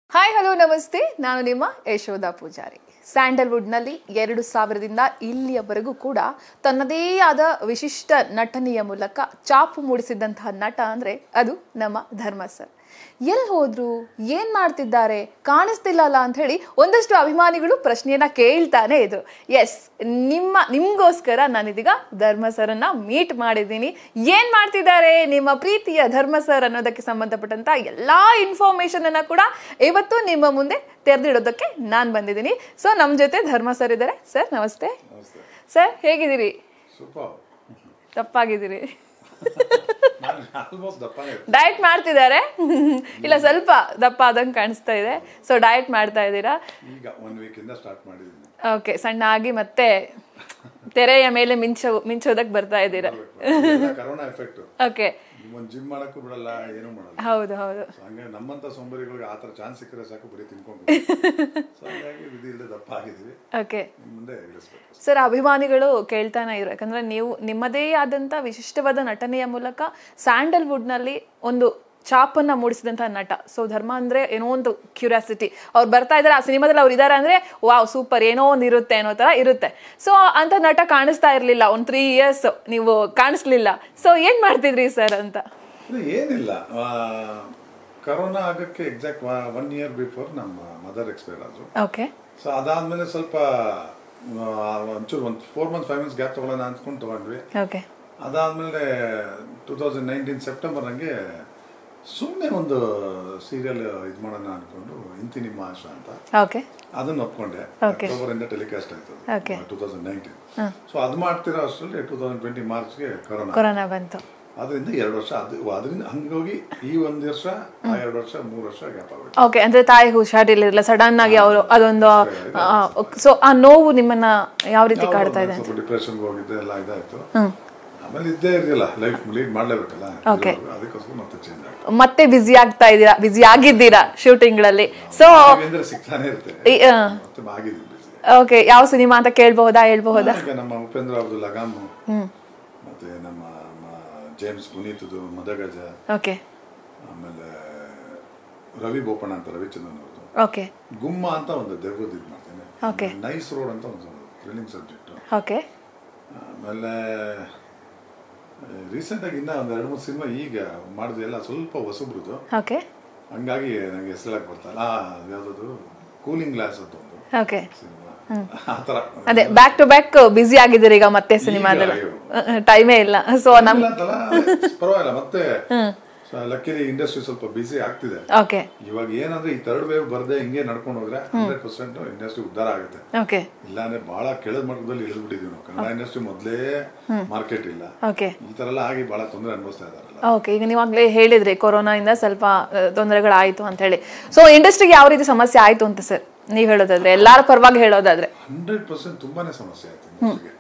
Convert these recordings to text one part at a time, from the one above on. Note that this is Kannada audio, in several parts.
ಹಾಯ್ ಹಲೋ ನಮಸ್ತೆ ನಾನು ನಿಮ್ಮ ಯಶೋಧ ಪೂಜಾರಿ ಸ್ಯಾಂಡಲ್ವುಡ್ನಲ್ಲಿ ಎರಡು ಸಾವಿರದಿಂದ ಇಲ್ಲಿಯವರೆಗೂ ಕೂಡ ತನ್ನದೇ ಆದ ವಿಶಿಷ್ಟ ನಟನೆಯ ಮೂಲಕ ಚಾಪು ಮೂಡಿಸಿದಂತಹ ನಟ ಅಂದ್ರೆ ಅದು ನಮ್ಮ ಧರ್ಮ ಸರ್ ಎಲ್ಲಿ ಹೋದ್ರು ಏನ್ ಮಾಡ್ತಿದ್ದಾರೆ ಕಾಣಿಸ್ತಿಲ್ಲಲ್ಲ ಅಂತ ಹೇಳಿ ಒಂದಷ್ಟು ಅಭಿಮಾನಿಗಳು ಪ್ರಶ್ನೆಯನ್ನ ಕೇಳ್ತಾನೆ ಇದ್ರು ಎಸ್ ನಿಮ್ಮ ನಿಮ್ಗೋಸ್ಕರ ನಾನಿದೀಗ ಧರ್ಮ ಸರ್ನ ಮೀಟ್ ಮಾಡಿದ್ದೀನಿ ಏನ್ ಮಾಡ್ತಿದ್ದಾರೆ ನಿಮ್ಮ ಪ್ರೀತಿಯ ಧರ್ಮ ಸರ್ ಅನ್ನೋದಕ್ಕೆ ಸಂಬಂಧಪಟ್ಟಂತ ಎಲ್ಲಾ ಇನ್ಫಾರ್ಮೇಶನ್ ಅನ್ನ ಕೂಡ ಇವತ್ತು ನಿಮ್ಮ ಮುಂದೆ ತೆರೆದಿಡೋದಕ್ಕೆ ನಾನು ಬಂದಿದ್ದೀನಿ ಸೊ ನಮ್ಮ ಜೊತೆ ಧರ್ಮ ಸರ್ ಇದ್ದಾರೆ ಸರ್ ನಮಸ್ತೆ ನಮಸ್ತೆ ಸರ್ ಹೇಗಿದ್ದೀರಿ ಸೂಪರ್ ತಪ್ಪಾಗಿದ್ದೀರಿ ನಾನು ಆಲ್ಮೋಸ್ಟ್ ದಪ್ಪನೇ ಇರ್ತೀನಿ. ಡಯಟ್ ಮಾಡ್ತಿದ್ದಾರೆ ಇಲ್ಲ ಸ್ವಲ್ಪ ದಪ್ಪ ಆದಂಗೆ ಕಾಣಿಸ್ತಾ ಇದೆ ಸೊ ಡಯಟ್ ಮಾಡ್ತಾ ಇದ್ದೀರಾ ಈಗ ಒನ್ ವೀಕಿಂದ ಸ್ಟಾರ್ಟ್ ಮಾಡಿದ್ದೀನಿ ಓಕೆ ಸಣ್ಣ ಆಗಿ ಮತ್ತೆ ತೆರೆಯ ಮೇಲೆ ಮಿಂಚೋ ಮಿಂಚೋದಕ್ಕೆ ಬರ್ತಾ ಇದ್ದೀರಾ ಕರೋನಾ ಎಫೆಕ್ಟ್ ಓಕೆ ಒಂದು ಜಿಮ್ ಮಾಡಕ್ಕೂ ಬಿಡಲ್ಲ ಏನೂ ಮಾಡಲ್ಲ ಹೌದು ಹೌದು ಸೊ ಹಂಗಾಗಿ ನಮ್ಮಂತ ಸೋಂಬರಿಗಳಿಗೆ ಆ ಥರ ಚಾನ್ಸ್ ಸಿಕ್ಕರೆ ಸಾಕು ಬರೀ ತಿನ್ಕೊಂಡು ಸೊ ಹಂಗಾಗಿ ವಿಧಿ ಇಲ್ಲದೆ ದಪ್ಪ ಆಗಿದ್ದೀವಿ ಓಕೆ ಇನ್ನು ಮುಂದೆ ಇಳಿಸ್ಬೇಕು ಸರ್ ಅಭಿಮಾನಿಗಳು ಕೇಳ್ತಾನೆ ಇರು ಯಾಕಂದ್ರೆ ನೀವು ನಿಮ್ಮದೇ ಆದಂತ ವಿಶಿಷ್ಟವಾದ ನಟನೆಯ ಮೂಲಕ ಸ್ಯಾಂಡಲ್ವುಡ್ನಲ್ಲಿ ಒಂದು ಚಾಪನ್ನ ಮೂಡಿಸಿದಂತಹ ನಟ ಸೊ ಧರ್ಮ ಅಂದ್ರೆ ಏನೋ ಒಂದು ಕ್ಯೂರಿಯಾಸಿಟಿ ಅವ್ರು ಬರ್ತಾ ಇದಾರೆ ಆ ಸಿನಿಮಾದಲ್ಲಿ ಅವ್ರು ಇದಾರೆ ಅಂದ್ರೆ ವಾವ್ ಸೂಪರ್ ಏನೋ ಒಂದು ಇರುತ್ತೆ ಅನ್ನೋ ತರ ಇರುತ್ತೆ ಸೊ ಅಂತ ನಟ ಕಾಣಿಸ್ತಾ ಇರ್ಲಿಲ್ಲ ಒಂದ್ ತ್ರೀ ಇಯರ್ಸ್ ನೀವು ಕಾಣಿಸ್ಲಿಲ್ಲ ಸೊ ಏನ್ ಮಾಡ್ತಿದ್ರಿ ಸರ್ ಅಂತ ಇದು ಏನಿಲ್ಲ ಆ, ಕರೋನಾ ಆಗಕ್ಕೆ ಎಕ್ಸಾಕ್ಟ್ ಒನ್ ಇಯರ್ ಬಿಫೋರ್ ನಮ್ಮ ಮದರ್ ಎಕ್ಸ್ಪೈರ್ ಆದ್ರು ಓಕೆ ಸೊ ಅದಾದ್ಮೇಲೆ ಸ್ವಲ್ಪ ಆ, ಒಂಚೂರು ಒಂದು four months five months gap ತಗೊಳ್ಳೋಣ ಅಂದ್ಕೊಂಡು ತಗೊಂಡ್ವಿ ಓಕೆ ಅದಾದ್ಮೇಲೆ ಟೂ ತೌಸಂಡ್ ನೈನ್ಟೀನ್ ಸೆಪ್ಟೆಂಬರ್ ಹಂಗೆ ಸುಮ್ಮನೆ ಒಂದು ಸೀರಿಯಲ್ ಇದು ಮಾಡೋಣ ಅನ್ಕೊಂಡು ಇಂತಿ ನಿಮ್ಮ ಆಶಾ ಅಂತ ಓಕೆ ಅದನ್ನ ಒಪ್ಕೊಂಡೆ Okay. ಅಕ್ಟೋಬರ್ ಇಂದ ಟೆಲಿಕಾಸ್ಟ್ ಆಯ್ತು Okay. Two thousand nineteen so ಅದು ಮಾಡ್ತಿರೋ ಅಷ್ಟರಲ್ಲಿ ಟೂ ತೌಸಂಡ್ ಟ್ವೆಂಟಿ ಮಾರ್ಚ್ಗೆ ಕೊರೋನಾ ಕೊರೋನಾ ಬಂತು ಅದರಿಂದ ಎರಡು ವರ್ಷ ಅದು ಅದರಿಂದ ಹಂಗೋಗಿ ಈ ಒಂದು ವರ್ಷ ಆ ಎರಡು ವರ್ಷ ಮೂರು ವರ್ಷ ಗ್ಯಾಪ್ ಆಗೋಯ್ತು ಓಕೆ ಅಂದ್ರೆ ತಾಯಿಗೆ ಹುಷಾರಿರ್ಲಿಲ್ಲ ಸಡನ್ ಆಗಿ ಅವರು ಅದೊಂದು ಸೊ ಆ ನೋವು ನಿಮ್ಮನ್ನ ಯಾವ ರೀತಿ ಕಾಡ್ತಾ ಇದೆ ಸ್ವಲ್ಪ ಡಿಪ್ರೆಷನ್ಗೆ ಹೋಗಿದ್ದೆ ಎಲ್ಲ ಇದಾಯ್ತು ಹ್ಮ್ ಆಮೇಲೆ ಇದ್ದೇ ಇರಲಿಲ್ಲ ಲೈಫ್ ಲೀಡ್ ಮಾಡ್ಲೇಬೇಕಲ್ಲ Okay. ಇವಾಗ ಅದಕ್ಕೋಸ್ಕರ ಮತ್ತೆ ಚೇಂಜ್ ಆಯ್ತು ಮತ್ತೆ ಬ್ಯುಸಿ ಆಗ್ತಾ ಇದ್ದೀರಾ ಬ್ಯುಸಿ ಆಗಿದ್ದೀರಾ ಶೂಟಿಂಗ್ ಗಳಲ್ಲಿ ಸೊ ಅಂದ್ರೆ ಸಿಗ್ತಾನೆ ಇರುತ್ತೆ ಮತ್ತೆ ಆಗಿದ್ದು busy. ಓಕೆ ಯಾವ ಸಿನಿಮಾ ಅಂತ ಕೇಳ್ಬಹುದಾ ಹೇಳ್ಬಹುದಾ ಈಗ ನಮ್ಮ ಉಪೇಂದ್ರ ಅವ್ರದ್ದು ಲಗಾಮ್ ಮತ್ತೆ ನಮ್ಮ ಮ- ಜೇಮ್ಸ್ ಪುನೀತ್ದು ಮದಗಜ ಓಕೆ ಆಮೇಲೆ ರವಿ ಬೋಪಣ್ಣ ಅಂತ ರವಿಚಂದ್ರನ್ ಅವ್ರದ್ದು ಓಕೆ ಗುಮ್ಮ ಅಂತ ಒಂದು ದೆವ್ವದ ಇದು ಮಾಡ್ತೇನೆ Okay. ನೈಸ್ ರೋಡ್ ಅಂತ ಒಂದು ಥ್ರಿಲ್ಲಿಂಗ್ ಸಬ್ಜೆಕ್ಟ್ ಓಕೆ ಆಮೇಲೆ ರೀಸೆಂಟ್ ಆಗಿ ಇನ್ನ ಒಂದ್ ಎರಡು ಮೂರು ಸಿನಿಮಾ ಈಗ ಮಾಡಿದ್ವಿ ಎಲ್ಲ ಸ್ವಲ್ಪ ಹೊಸಬ್ರದ್ದು ಓಕೆ ಹಂಗಾಗಿ ನಂಗೆ ಹೆಸರಾಗಿ ಬರ್ತಾ ಇಲ್ಲ ಯಾವ್ದದು ಕೂಲಿಂಗ್ ಗ್ಲಾಸ್ ಅಂತ ಒಂದು ಓಕೆ ಸಿನಿಮಾ ಆ ಥರ ಅದೇ ಬ್ಯಾಕ್ ಟು ಬ್ಯಾಕ್ ಬ್ಯುಸಿ ಆಗಿದ್ದೀರಿ ಈಗ ಮತ್ತೆ ಸಿನಿಮಾದಲ್ಲಿ ಅಯ್ಯೋ. ಟೈಮೇ ಇಲ್ಲ ಸೊ ನಮ್ ಇಲ್ಲ ಅಂತಲ್ಲ, ಪರವಾಗಿಲ್ಲ ಮತ್ತೆ ಲಕ್ಕಿಲಿ ಇಂಡಸ್ಟ್ರಿ ಸ್ವಲ್ಪ ಬಿಸಿ ಆಗ್ತಿದೆ ಓಕೆ ಇವಾಗ ಏನಂದ್ರೆ ಈ ಥರ್ಡ್ ವೇವ್ ಬರ್ದೆ ಹಿಂಗೆ ನಡ್ಕೊಂಡು ಹೋದ್ರೆ ಹಂಡ್ರೆಡ್ ಪರ್ಸೆಂಟ್ ಇಂಡಸ್ಟ್ರಿ ಉದ್ಧಾರ ಆಗುತ್ತೆ ಓಕೆ ಇಲ್ಲಾಂದ್ರೆ ಬಹಳ ಕೆಳದ ಮಟ್ಟದಲ್ಲಿ ಇಳಿದ್ಬಿಟ್ಟಿದೀವಿ ನಾವು ಕನ್ನಡ ಇಂಡಸ್ಟ್ರಿ ಮೊದಲೇ ಮಾರ್ಕೆಟ್ ಇಲ್ಲ ಓಕೆ ಈ ತರ ಎಲ್ಲ ಆಗಿ ಬಹಳ ತೊಂದರೆ ಅನುಭವಿಸ್ತಾ ಇದಾರಲ್ಲ ಓಕೆ ಈಗ ನೀವಾಗಲೇ ಹೇಳಿದ್ರಿ ಕೊರೋನಾ ಇಂದ ಸ್ವಲ್ಪ ಆ, ತೊಂದರೆಗಳಾಯ್ತು ಅಂತ ಹೇಳಿ ಸೊ ಇಂಡಸ್ಟ್ರಿಗೆ ಯಾವ ರೀತಿ ಸಮಸ್ಯೆ ಆಯ್ತು ಅಂತ ಸರ್ ನೀವ್ ಹೇಳೋದಾದ್ರೆ ಎಲ್ಲಾರ ಪರವಾಗಿ ಹೇಳೋದಾದ್ರೆ ಹಂಡ್ರೆಡ್ ಪರ್ಸೆಂಟ್ ತುಂಬಾನೇ ಸಮಸ್ಯೆ ಆಯ್ತು ಇಂಡಸ್ಟ್ರಿಗೆ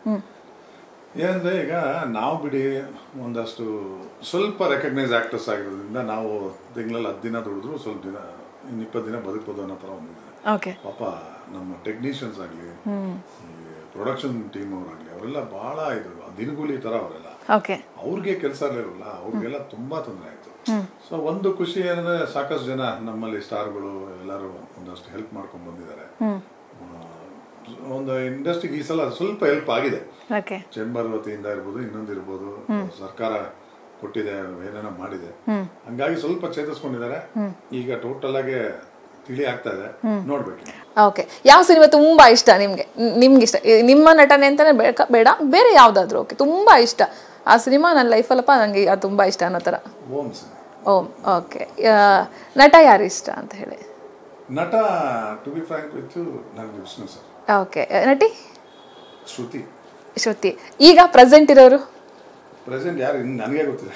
ಏನಂದ್ರೆ ಈಗ ನಾವು ಬಿಡಿ ಒಂದಷ್ಟು ಸ್ವಲ್ಪ ರೆಕಗ್ನೈಸ್ ಆಕ್ಟರ್ಸ್ ಆಗಿರೋದ್ರಿಂದ ನಾವು ತಿಂಗಳಲ್ಲಿ ಹತ್ತು ದಿನ ದುಡಿದ್ರು ಸ್ವಲ್ಪ ದಿನ ಇನ್ನು ಇಪ್ಪತ್ತು ದಿನ ಬದುಕ್ಬೋದು ಅನ್ನೋ ಥರ ಒಂದಿದೆ ಓಕೆ ಪಾಪ ನಮ್ಮ ಟೆಕ್ನಿಷಿಯನ್ಸ್ ಆಗಲಿ ಪ್ರೊಡಕ್ಷನ್ ಟೀಮ್ ಅವರಾಗಲಿ ಅವರೆಲ್ಲ ಬಹಳ ಇದು ದಿನಗೂಲಿ ಥರ ಅವರೆಲ್ಲ ಓಕೆ ಅವ್ರಿಗೆ ಕೆಲಸ ಇರಲಿಲ್ಲ ಅವ್ರಿಗೆಲ್ಲ ತುಂಬಾ ತೊಂದರೆ ಆಯ್ತು ಸೊ ಒಂದು ಖುಷಿ ಏನಂದ್ರೆ ಸಾಕಷ್ಟು ಜನ ನಮ್ಮಲ್ಲಿ ಸ್ಟಾರ್ಗಳು ಎಲ್ಲರೂ ಒಂದಷ್ಟು ಹೆಲ್ಪ್ ಮಾಡ್ಕೊಂಡು ಬಂದಿದ್ದಾರೆ ಆ, ಒಂದು ಇಂಡಸ್ಟ್ರಿಗೆ ಈ ಸಲ ಸ್ವಲ್ಪ ಹೆಲ್ಪ್ ಆಗಿದೆ ಓಕೆ ಚೇಂಬರ್ ವತಿಯಿಂದ ಇರ್ಬೋದು ಇನ್ನೊಂದು ಇರ್ಬೋದು ಸರ್ಕಾರ ಕೊಟ್ಟಿದೆ ಏನೇನೋ ಮಾಡಿದೆ ಹಂಗಾಗಿ ಸ್ವಲ್ಪ ಚೇತರಿಸ್ಕೊಂಡಿದ್ದಾರೆ ಈಗ ಟೋಟಲ್ ಆಗಿ ತಿಳಿ ಆಗ್ತಾ ಇದೆ ನೋಡ್ಬೇಕು ಓಕೆ ಯಾವ ಸಿನಿಮಾ ತುಂಬಾ ಇಷ್ಟ ನಿಮ್ಗೆ ನ್- ನಿಮ್ಗೆ ಇಷ್ಟ ಈ ನಿಮ್ಮ ನಟನೆ ಅಂತಾನೆ ಬೇಕಾ ಬೇಡ ಬೇರೆ ಯಾವ್ದಾದ್ರು ಓಕೆ ತುಂಬಾ ಇಷ್ಟ ಆ ಸಿನಿಮಾ ನನ್ನ ಲೈಫಲ್ಲಪ್ಪ ನಂಗೆ ಅದು ತುಂಬಾ ಇಷ್ಟ ಅನ್ನೋ ಥರ ಓಂ ಸಿಂಗ್ ಓ ಓಕೆ ನಟ ಯಾರು ಇಷ್ಟ ಅಂತ ಹೇಳಿ ನಟ ಟು ಬಿ ಫ್ರಾಂಕ್ ವಿತ್ ನನಗೆ ವಿಷ್ಣು ಸರ್ ಓಕೆ ನಟಿ ಶ್ರುತಿ ಶ್ರುತಿ ಈಗ ಪ್ರೆಸೆಂಟ್ ಇರೋರು ಪ್ರೆಸೆಂಟ್ ಯಾರು ಇನ್ನು ನನಗೆ ಗೊತ್ತಿಲ್ಲ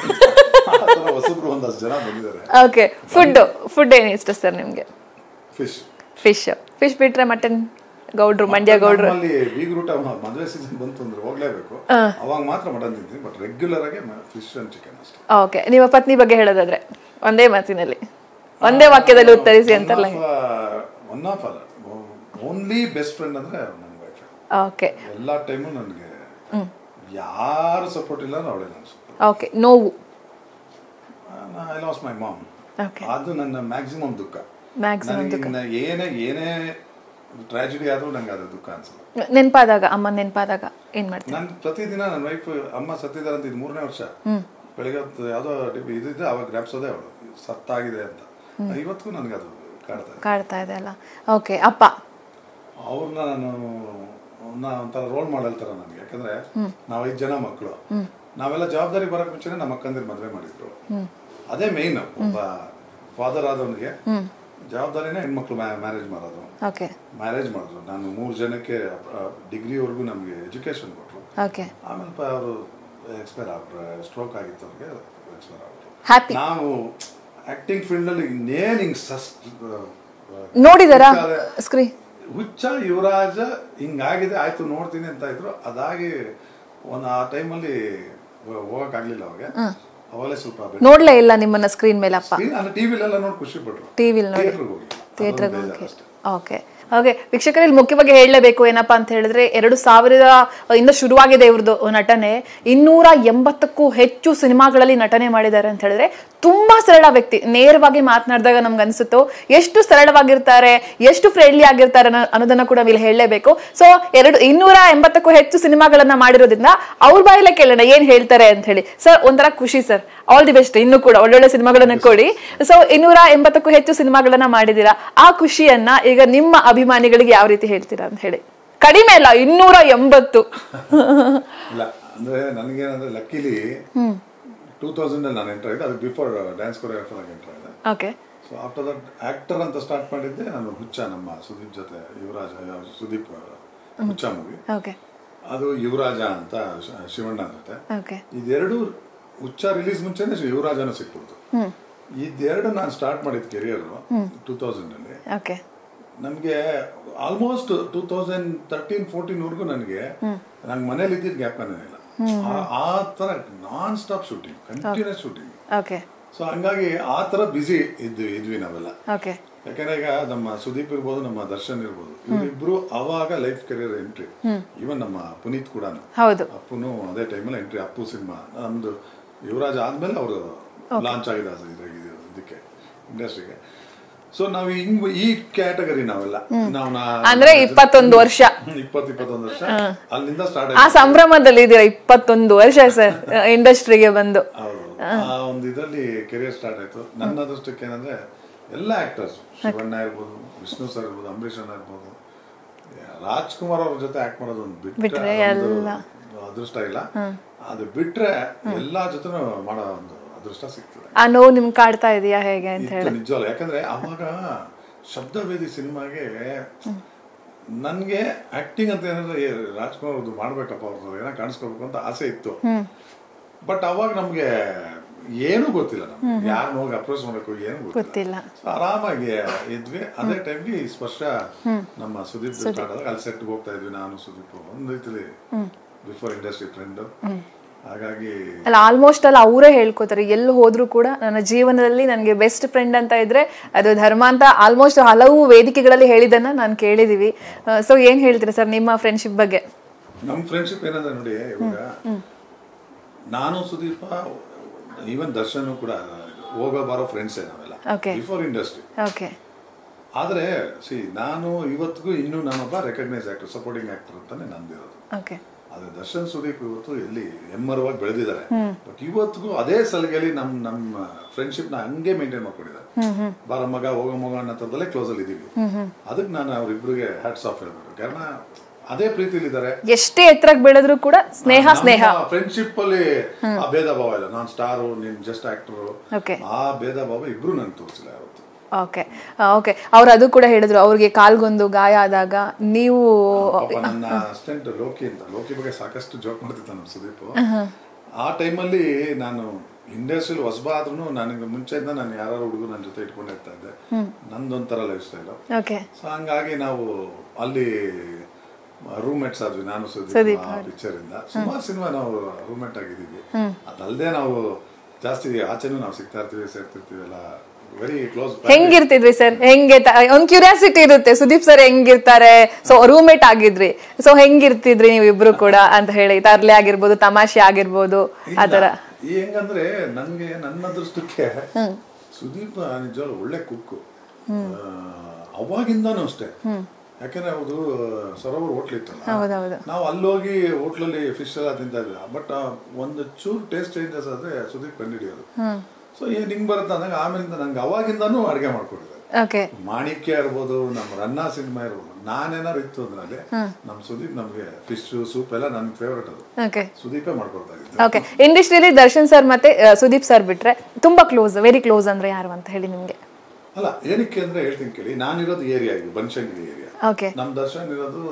ಆ ಥರ ಹೊಸಬ್ರು ಒಂದಷ್ಟು ಜನ ಬಂದಿದ್ದಾರೆ ಓಕೆ ಫುಡ್ ಫುಡ್ ಏನು ಇಷ್ಟ ಸರ್ ನಿಮಗೆ ಫಿಶ್ ಫಿಶ್ ಫಿಶ್ ಬಿಟ್ರೆ ಮಟನ್ ಗೌಡ್ರು ಮಂಡ್ಯ ಗೌಡ್ರು ನಮ್ಮಲ್ಲಿ ಬೀಗ್ರೂಟ ಮದುವೆ ಸೀಸನ್ ಬಂತು ಅಂದ್ರೆ ಹೋಗ್ಲೇಬೇಕು ಅವಾಗ ಮಾತ್ರ ಮಟನ್ ತಿಂತೀನಿ ಬಟ್ ರೆಗ್ಯುಲರ್ ಆಗಿ ಫಿಶ್ ಅಂಡ್ ಚಿಕನ್ ಅಷ್ಟೇ ಓಕೆ ನಿಮ್ಮ ಪತ್ನಿ ಬಗ್ಗೆ ಹೇಳೋದಾದ್ರೆ ಒಂದೇ ಮಾತಿನಲ್ಲಿ ಒಂದೇ ವಾಕ್ಯದಲ್ಲಿ ಉತ್ತರಿಸಿ ಅಂತಾರಲ್ಲ ಒನ್ ಆಫ್ ಅಲ್ಲ ಓನ್ಲಿ ಬೆಸ್ಟ್ ಫ್ರೆಂಡ್ ಅಂದ್ರೆ ನನ್ನ ವೈಫ್ ಓಕೆ ಎಲ್ಲ ಟೈಮು ನನಗೆ ಯಾರು ಸಪೋರ್ಟ್ ಇಲ್ಲ ಅವಳೇ ನಾನು support. ಓಕೆ ನೋವು I lost my mom okay ಅದು ನನ್ನ ಮ್ಯಾಕ್ಸಿಮಮ್ ದುಃಖ ಮ್ಯಾಕ್ಸಿಮಮ್ ನನಗೆ ಇನ್ನ ಏನೇ ಏನೇ ಟ್ರಾಜಿಡಿ ಆದ್ರೂ ನಂಗೆ ಅದು ದುಃಖ ಅನ್ಸಲ್ಲ ನೆನಪಾದಾಗ ಅಮ್ಮ ನೆನಪಾದಾಗ ಏನ್ ಮಾಡ್ತೀವಿ ನಾನು ಪ್ರತಿದಿನ ನನ್ನ ವೈಫ್ ಅಮ್ಮ ಸತ್ತಿದ್ದಾರೆ ಅಂತ ಇದು ಮೂರನೇ ವರ್ಷ ಬೆಳಿಗ್ಗೆ ಹೊತ್ತು ಯಾವುದೋ ಇದಿದ್ರೆ ಅವಾಗ ಜ್ಞಾಪಿಸೋದೇ ಅವಳು ಸತ್ತಾಗಿದೆ ಅಂತ ಇವತ್ತಿಗೂ ನನಗೆ ಅದು ಕಾಡ್ತಾ ಇದೆ ಕಾಡ್ತಾ ಇದೆ ಅಲ್ಲ ಓಕೆ ಅಪ್ಪ ಅವ್ರನ್ನ ನಾನು ಅವ್ರನ್ನ ಒಂಥರ ರೋಲ್ ಮಾಡಲ್ ಥರ ನನಗೆ ಯಾಕಂದ್ರೆ ನಾವು ಐದು ಜನ ಮಕ್ಕಳು ನಾವೆಲ್ಲ ಜವಾಬ್ದಾರಿ ಬರೋಕ್ ಮುಂಚೆನೆ ನಮ್ಮ ಅಕ್ಕಂದಿರು ಮದುವೆ ಮಾಡಿದ್ರು ಅದೇ ಮೇಯ್ನ್ ಒಬ್ಬ ಫಾದರ್ ಆದವನಿಗೆ ಜವಾಬ್ದಾರಿನೇ ಹೆಣ್ಮಕ್ಳು ಮ್ಯಾರೇಜ್ ಮಾಡೋದು ಓಕೆ ಮ್ಯಾರೇಜ್ ಮಾಡಿದ್ರು ನಾನು ಮೂರು ಜನಕ್ಕೆ ಡಿಗ್ರಿವರೆಗೂ ನಮಗೆ ಎಜುಕೇಶನ್ ಕೊಟ್ಟರು ಓಕೆ ಆಮೇಲೆ ಪ- ಅವರು ಎಕ್ಸ್ಪೈರ್ ಆಗ್ಬಿಟ್ರು ಸ್ಟ್ರೋಕ್ ಆಗಿತ್ತು ಅವ್ರಿಗೆ ಎಕ್ಸ್ಪೈರ್ ಆಗ್ಬಿಟ್ರು ಹ್ಯಾಪಿ ನಾವು ಆಕ್ಟಿಂಗ್ ಫೀಲ್ಡ್ ಅಲ್ಲಿ ಇನ್ನೇನ್ ಹಿಂಗ್ ಸಸ್ ನೋಡಿದಾರಾ ಸ್ಕ್ರೀನ್ ಹುಚ್ಚ ಯುವರಾಜ ಹಿಂಗಾಗಿದೆ ಆಯ್ತು ನೋಡ್ತೀನಿ ಅಂತ ಇದ್ರು ಅದಾಗಿ ಒಂದು ಆ ಟೈಮಲ್ಲಿ ಹೋಗಕ್ ಆಗ್ಲಿಲ್ಲ ಅವಾಗ ಅವಾಗಲೇ ಸ್ವಲ್ಪ ನೋಡ್ಲೇ ಇಲ್ಲ ನಿಮ್ಮನ್ನ ಸ್ಕ್ರೀನ್ ಮೇಲೆ ಅಪ್ಪ ಟಿವಿಲೆಲ್ಲ ನೋಡಿ ಖುಷಿ ಪಟ್ರು ಟಿವಿಲ್ ನೋಡಿ ಥಿಯೇಟ್ರಿಗೆ ಹೋಗಿ ಥಿಯೇಟರ್ಗೆ ಹೋಗಿ ಓಕೆ ಓಕೆ ವೀಕ್ಷಕರಲ್ಲಿ ಮುಖ್ಯವಾಗಿ ಹೇಳಲೇಬೇಕು ಏನಪ್ಪಾ ಅಂತ ಹೇಳಿದ್ರೆ ಎರಡು ಸಾವಿರದ ಇಂದ ಶುರುವಾಗಿದೆ ಇವ್ರದ್ದು ನಟನೆ ಇನ್ನೂರ ಎಂಬತ್ತಕ್ಕೂ ಹೆಚ್ಚು ಸಿನಿಮಾಗಳಲ್ಲಿ ನಟನೆ ಮಾಡಿದ್ದಾರೆ ಅಂತ ಹೇಳಿದ್ರೆ ತುಂಬಾ ಸರಳ ವ್ಯಕ್ತಿ ನೇರವಾಗಿ ಮಾತನಾಡಿದಾಗ ನಮ್ಗೆ ಅನ್ಸುತ್ತೋ ಎಷ್ಟು ಸರಳವಾಗಿರ್ತಾರೆ ಎಷ್ಟು ಫ್ರೆಂಡ್ಲಿ ಆಗಿರ್ತಾರೆ ಅನ್ನೋ- ಅನ್ನೋದನ್ನ ಕೂಡ ಇಲ್ಲಿ ಹೇಳಲೇಬೇಕು ಸೊ ಎರಡು ಇನ್ನೂರ ಎಂಬತ್ತಕ್ಕೂ ಹೆಚ್ಚು ಸಿನಿಮಾಗಳನ್ನ ಮಾಡಿರೋದ್ರಿಂದ ಅವ್ರ ಬಾಯಲ್ಲೇ ಕೇಳೋಣ ಏನ್ ಹೇಳ್ತಾರೆ ಅಂತ ಹೇಳಿ ಸರ್ ಒಂಥರ ಖುಷಿ ಸರ್ ಆಲ್ ದಿ ಬೆಸ್ಟ್ ಇನ್ನು ಕೂಡ ಒಳ್ಳೊಳ್ಳೆ ಸಿನಿಮಾಗಳನ್ನ ಕೊಡಿ ಸೊ ಇನ್ನೂರ ಎಂಬತ್ತಕ್ಕೂ ಹೆಚ್ಚು ಸಿನಿಮಾಗಳನ್ನ ಮಾಡಿದೀರಾ ಆ ಖುಷಿಯನ್ನ ಈಗ ನಿಮ್ಮ ಅಭಿಮಾನಿಗಳಿಗೆ ಯಾವ ರೀತಿ ಹೇಳ್ತೀರಾ ಅಂತ ಹೇಳಿ ಕಡಿಮೆ ಅಲ್ಲ ಇನ್ನೂರ ಎಂಬತ್ತು ಇಲ್ಲ ಅಂದ್ರೆ ನನಗೇನಂದ್ರೆ ಲಕ್ಕಿಲಿ ಟೂ ತೌಸಂಡ್ ಅಲ್ಲಿ ನಾನು ಎಂಟರ್ ಆಗಿದೆ ಅದಕ್ಕೆ ಬಿಫೋರ್ ಡ್ಯಾನ್ಸ್ ಕೊರಿಯೋಗ್ರಾಫರ್ ಆಗಿ ಎಂಟರ್ ಆಗಿದೆ okay so after that actor ಅಂತ ಸ್ಟಾರ್ಟ್ ಮಾಡಿದ್ದೆ ನಾನು ಹುಚ್ಚ ನಮ್ಮ ಸುದೀಪ್ ಜೊತೆ ಯುವರಾಜ ಯಾವ- ಸುದೀಪ್ ಹುಚ್ಚ ಮೂವಿ ಓಕೆ ಅದು ಯುವರಾಜ ಅಂತ ಶ- ಶಿವಣ್ಣ ಜೊತೆ ಓಕೆ ಇದೆರಡು ಹುಚ್ಚ ರಿಲೀಸ್ ಮುಂಚೆನೆ ಯುವರಾಜನ ಸಿಕ್ಬಿಡ್ತು ಇದೆರಡು ನಾನು ಸ್ಟಾರ್ಟ್ ಮಾಡಿದ ಕೆರಿಯರ್ ಟೂ ತೌಸಂಡ್ ಅಲ್ಲಿ ಓಕೆ ನಮಗೆ almost two thousand thirteen fourteen ವರ್ಗು ನನಗೆ ನಂಗೆ ಮನೇಲಿ ಇದ್ದಿದ್ದು ಜ್ಞಾಪಕನೇ ಇಲ್ಲ ಆ- ಆ ತರ non stop shooting continuous shooting okay so ಹಂಗಾಗಿ ಆ ತರ ಬಿಸಿ ಇದ್ವಿ ಇದ್ವಿ ನಾವೆಲ್ಲ ಓಕೆ ಯಾಕಂದ್ರೆ ಈಗ ನಮ್ಮ ಸುದೀಪ್ ಇರ್ಬೋದು ನಮ್ಮ ದರ್ಶನ್ ಇರ್ಬೋದು ಇವರಿಬ್ರು ಅವಾಗ ಲೈಫ್ ಕೆರಿಯರ್ ಎಂಟ್ರಿ ಈವನ್ ನಮ್ಮ ಪುನೀತ್ ಕೂಡ ಹೌದು ಅಪ್ಪುನು ಅದೇ ಟೈಮಲ್ಲಿ ಎಂಟ್ರಿ ಅಪ್ಪು ಸಿನಿಮಾ ನಮ್ದು ಯುವರಾಜ್ ಆದ್ಮೇಲೆ ಅವರು ಲಾಂಚ್ ಆಗಿದೆ ಅದು ಇದ್ರಾಗೆ ಇದು- ಇದಕ್ಕೆ ಇಂಡಸ್ಟ್ರಿಗೆ ಸೊ ನಾವು ಹಿಂಗ್ ಈ ಕ್ಯಾಟಗರಿ ನಾವೆಲ್ಲ ನಾವು ಅಂದ್ರೆ ಇಪ್ಪತ್ತೊಂದು ವರ್ಷ ಇಪ್ಪತ್ತು ಇಪ್ಪತ್ತೊಂದು ವರ್ಷ ಅಲ್ಲಿಂದ ಸ್ಟಾರ್ಟ್ ಆ ಸಂಭ್ರಮದಲ್ಲಿ ಇದೀರಾ ಇಪ್ಪತ್ತೊಂದು ವರ್ಷ ಸರ್ ಇಂಡಸ್ಟ್ರಿಗೆ ಬಂದು ಹೌದು ಆ ಒಂದು ಇದರಲ್ಲಿ ಕೆರಿಯರ್ ಸ್ಟಾರ್ಟ್ ಆಯ್ತು ನನ್ನ ಅದೃಷ್ಟಕ್ಕೆ ಏನಂದ್ರೆ ಎಲ್ಲ ಆಕ್ಟರ್ಸ್ ಶಿವಣ್ಣ ಇರ್ಬೋದು ವಿಷ್ಣು ಸರ್ ಇರ್ಬೋದು ಅಂಬರೀಷ್ ಅಣ್ಣ ಇರ್ಬೋದು ರಾಜ್ಕುಮಾರ್ ಅವ್ರ ಜೊತೆ ಆಕ್ಟ್ ಮಾಡೋದು ಒಂದು ಬಿಟ್ರೆ ಒಂದು ಅದೃಷ್ಟ ಇಲ್ಲ ಅದು ಬಿಟ್ರೆ ಎಲ್ಲಾ ಜೊತೆನೂ ಮಾಡೋ ಒಂದು ಅದೃಷ್ಟ ಸಿಗ್ತದೆ ಆ ನೋವು ನಿಮ್ಗೆ ಕಾಡ್ತಾ ಇದೆಯಾ ಹೇಗೆ ಅಂತ ಹೇಳಿ ಇತ್ತು ನಿಜವಲ್ಲ ಯಾಕಂದ್ರೆ ಅವಾಗ ಶಬ್ದವೇದಿ ಸಿನಿಮಾಗೆ ನನ್ಗೆ ಆಕ್ಟಿಂಗ್ ಅಂತ ಏನಂದ್ರೆ ಏ, ರಾಜ್ಕುಮಾರ್ ಅವ್ರದ್ದು ಮಾಡ್ಬೇಕಪ್ಪ ಅವ್ರದ್ದು ಏನೋ ಕಾಣಿಸ್ಕೋಬೇಕು ಅಂತ ಆಸೆ ಇತ್ತು ಬಟ್ ಅವಾಗ ನಮ್ಗೆ ಏನೂ ಗೊತ್ತಿಲ್ಲ ನಮ್ಗೆ ಯಾರನ್ನ ಹೋಗಿ ಅಪ್ರೋಚ್ ಮಾಡಬೇಕು ಏನು ಗೊತ್ತಿಲ್ಲ ಗೊತ್ತಿಲ್ಲ So, ಆರಾಮಾಗಿ ಇದ್ವಿ ಅದೇ ಟೈಮ್ಗೆ ಈ ಸ್ಪರ್ಶ ನಮ್ಮ ಸುದೀಪ್ ಸ್ಟಾರ್ಟ್ ಆದಾಗ ಅಲ್ಲಿ ಸೆಟ್ಗೆ ಹೋಗ್ತಾ ಇದ್ವಿ ನಾನು ಸುದೀಪ್ ಒಂದು ರೀತಿಲಿ ಬಿಫೋರ್ ಇಂಡಸ್ಟ್ರಿ ಫ್ರೆಂಡ್ ಹಾಗಾಗಿ ಅಲ್ಲ ಆಲ್ಮೋಸ್ಟ್ ಅಲ್ಲ ಅವರೇ ಹೇಳ್ಕೊತಾರೆ ಎಲ್ಲಿ ಹೋದ್ರು ಕೂಡ ನನ್ನ ಜೀವನದಲ್ಲಿ ನನಗೆ ಬೆಸ್ಟ್ ಫ್ರೆಂಡ್ ಅಂತ ಇದ್ರೆ ಅದು ಧರ್ಮ ಅಂತ ಆಲ್ಮೋಸ್ಟ್ ಹಲವು ವೇದಿಕೆಗಳಲ್ಲಿ ಹೇಳಿದ್ದನ್ನ ನಾನು ಕೇಳಿದೀವಿ ಸೊ ಏನ್ ಹೇಳ್ತೀರಾ ಸರ್ ನಿಮ್ಮ ಫ್ರೆಂಡ್ಶಿಪ್ ಬಗ್ಗೆ ನಮ್ಮ ಫ್ರೆಂಡ್ಶಿಪ್ ಏನಂದ್ರೆ ನೋಡಿ ಇವಾಗ ನಾನು ಸುದೀಪ ಈವನ್ ದರ್ಶನ್ ಕೂಡ ಹೋಗೋ ಬರೋ ಫ್ರೆಂಡ್ಸೇ ನಾವೆಲ್ಲ Okay. ಬಿಫೋರ್ ಇಂಡಸ್ಟ್ರಿ ಓಕೆ ಆದ್ರೆ ಸಿ ನಾನು ಇವತ್ತಿಗೂ ಇನ್ನೂ ನಾನೊಬ್ಬ ರೆಕಗ್ನೈಸ್ ಆಕ್ಟರ್ ಸಪೋರ್ಟಿಂಗ್ ಆಕ್ಟರ್ ಅಂತಾನೆ ನಂದಿರೋದು ಓಕೆ ಆದ್ರೆ ದರ್ಶನ್ ಸುದೀಪ್ ಇವತ್ತು ಎಲ್ಲಿ ಎಮ್ಮರವಾಗಿ ಬೆಳೆದಿದ್ದಾರೆ ಬಟ್ ಇವತ್ತಿಗೂ ಅದೇ ಸಲಿಗೆಯಲ್ಲಿ ನಮ್ ನಮ್ಮ ಫ್ರೆಂಡ್ಶಿಪ್ ನ ಹಂಗೆ ಮೇಂಟೈನ್ ಮಾಡ್ಕೊಂಡಿದ್ದಾರೆ ಬಾರ ಮಗ ಹೋಗೋ ಮಗ ಅನ್ನೋ ಥರದಲ್ಲೇ ಕ್ಲೋಸ್ ಅಲ್ಲಿ ಇದೀವಿ ಅದಕ್ಕೆ ನಾನು ಅವ್ರಿಬ್ರಿಗೆ ಹ್ಯಾಟ್ಸ್ ಆಫ್ ಹೇಳ್ಬೇಕು ಕಾರಣ ಅದೇ ಪ್ರೀತಿಲಿದ್ದಾರೆ ಎಷ್ಟೇ ಎತ್ತರಕ್ಕೆ ಬೆಳೆದ್ರು ಕೂಡ ಸ್ನೇಹ ಸ್ನೇಹ ಫ್ರೆಂಡ್ಶಿಪ್ ಅಲ್ಲಿ ಆ ಭೇದ ಭಾವ ಇಲ್ಲ ನಾನು ಸ್ಟಾರು ನೀನ್ ಜಸ್ಟ್ ಆಕ್ಟರ್ ಓಕೆ ಆ ಭೇದ ಭಾವ ಇಬ್ರು ನನ್ಗೆ ತೋರಿಸಿಲ್ಲ ಯಾವತ್ತು ಓಕೆ ಓಕೆ ಅವ್ರು ಅದು ಕೂಡ ಹೇಳಿದ್ರು ಅವ್ರಿಗೆ ಕಾಲ್ಗೊಂದು ಗಾಯ ಆದಾಗ ನೀವು ಪಾಪ ನನ್ನ ಅಸಿಸ್ಟೆಂಟ್ ಲೋಕಿ ಅಂತ ಲೋಕಿ ಬಗ್ಗೆ ಸಾಕಷ್ಟು ಜೋಕ್ ಮಾಡ್ತಿದ್ದ ನಮ್ಮ ಸುದೀಪ್ ಆ ಟೈಮಲ್ಲಿ ನಾನು ಇಂಡಸ್ಟ್ರಿಯಲ್ಲಿ ಹೊಸಬ ಆದ್ರೂ ನನಗೆ ಮುಂಚೆಯಿಂದ ನಾನು ಯಾರು ಹುಡುಗರು ನನ್ನ ಜೊತೆ ಇಟ್ಕೊಂಡು ಇರ್ತಾ ಇದ್ದೆ ನಂದೊಂಥರ ಲೈಫ್ ಸ್ಟೈಲು ಓಕೆ ಸೊ ಹಂಗಾಗಿ ನಾವು ಅಲ್ಲಿ ರೂಮ್ಮೇಟ್ಸ್ ಆದ್ವಿ ನಾನು ಸುದೀಪ್ ಆ ಪಿಕ್ಚರ್ ಇಂದ ಸುಮಾರು ಸಿನಿಮಾ ನಾವು ರೂಮ್ಮೇಟ್ ಆಗಿದ್ದೀವಿ ಅದಲ್ಲದೆ ನಾವು ಜಾಸ್ತಿ ಆಚೆನೂ ನಾವು ಸಿಗ್ತಾ ಇರ್ತೀವಿ ಸೇರ್ತಿರ್ತೀವಿ ಎಲ್ಲ ವೆರಿ ಕ್ಲೋಸ್ ಹೆಂಗಿರ್ತಿದ್ರಿ ಸರ್ ಹೆಂಗೆ ತ- ಒಂದ್ ಕ್ಯೂರಿಯಾಸಿಟಿ ಇರುತ್ತೆ ಸುದೀಪ್ ಸರ್ ಹೆಂಗಿರ್ತಾರೆ ಸೊ ರೂಮೇಟ್ ಆಗಿದ್ರಿ ಸೊ ಹೆಂಗಿರ್ತಿದ್ರಿ ನೀವು ಇಬ್ರು ಕೂಡ ಅಂತ ಹೇಳಿ ತರ್ಲೆ ಆಗಿರ್ಬೋದು ತಮಾಷೆ ಆಗಿರ್ಬೋದು ಆತರ ಈ ಹೆಂಗಂದ್ರೆ ನನ್ಗೆ ನನ್ನ ಅದೃಷ್ಟಕ್ಕೆ ಸುದೀಪ್ ನಿಜವಾಗ್ಲೂ ಒಳ್ಳೆ ಕುಕ್ಕು ಅವಾಗಿಂದಾನು ಅಷ್ಟೇ ಯಾಕಂದ್ರೆ ಅದು ಸರೋವರ್ ಹೋಟ್ಲ್ ಇತ್ತಲ್ಲ ಹೌದೌದು ನಾವು ಅಲ್ಲೋಗಿ ಹೋಟ್ಲಲ್ಲಿ ಫಿಶ್ ಎಲ್ಲ ತಿಂತಾ ಇದ್ವಿ ಬಟ್ ಒಂದು ಚೂರು ಟೇಸ್ಟ್ ಚೇಂಜಸ್ ಆದ್ರೆ ಸುದೀಪ್ ಕಂಡುಹಿಡಿಯೋದು ಸೊ ಏನ್ ಹಿಂಗ್ ಬರುತ್ತೆ ಅಂದಾಗ ಆಮೇಲಿಂದ ನಂಗೆ ಅವಾಗಿಂದಾನು ಅಡುಗೆ ಮಾಡ್ಕೊಟ್ಟಿದ್ದಾರೆ ಓಕೆ ಮಾಣಿಕ್ಯ ಇರ್ಬೋದು ನಮ್ಮ ರನ್ನ ಸಿನಿಮಾ ಇರ್ಬೋದು ನಾನೇನಾರು ಇತ್ತು ಅಂದ್ರೆ ನಮ್ಮ ಸುದೀಪ್ ನಮಗೆ ಫಿಶ್ ಸೂಪ್ ಎಲ್ಲ ನನ್ಗೆ ಫೇವ್ರೇಟ್ ಅದು ಓಕೆ ಸುದೀಪೇ ಮಾಡ್ಕೊಡ್ತಾ ಇದ್ದೆ ಓಕೆ ಇಂಡಸ್ಟ್ರಿಯಲ್ಲಿ ದರ್ಶನ್ ಸರ್ ಮತ್ತೆ ಆ, ಸುದೀಪ್ ಸರ್ ಬಿಟ್ರೆ ತುಂಬಾ ಕ್ಲೋಸ್ ವೆರಿ ಕ್ಲೋಸ್ ಅಂದ್ರೆ ಯಾರು ಅಂತ ಹೇಳಿ ನಿಮ್ಗೆ ಅಲ್ಲ ಏನಕ್ಕೆ ಅಂದ್ರೆ ಹೇಳ್ತೀನಿ ಕೇಳಿ ನಾನಿರೋದು ಏರಿಯಾ ಇದು ಬನಶಂಕರಿ ಏರಿಯಾ ಓಕೆ ನಮ್ಮ ದರ್ಶನ್ ಇರೋದು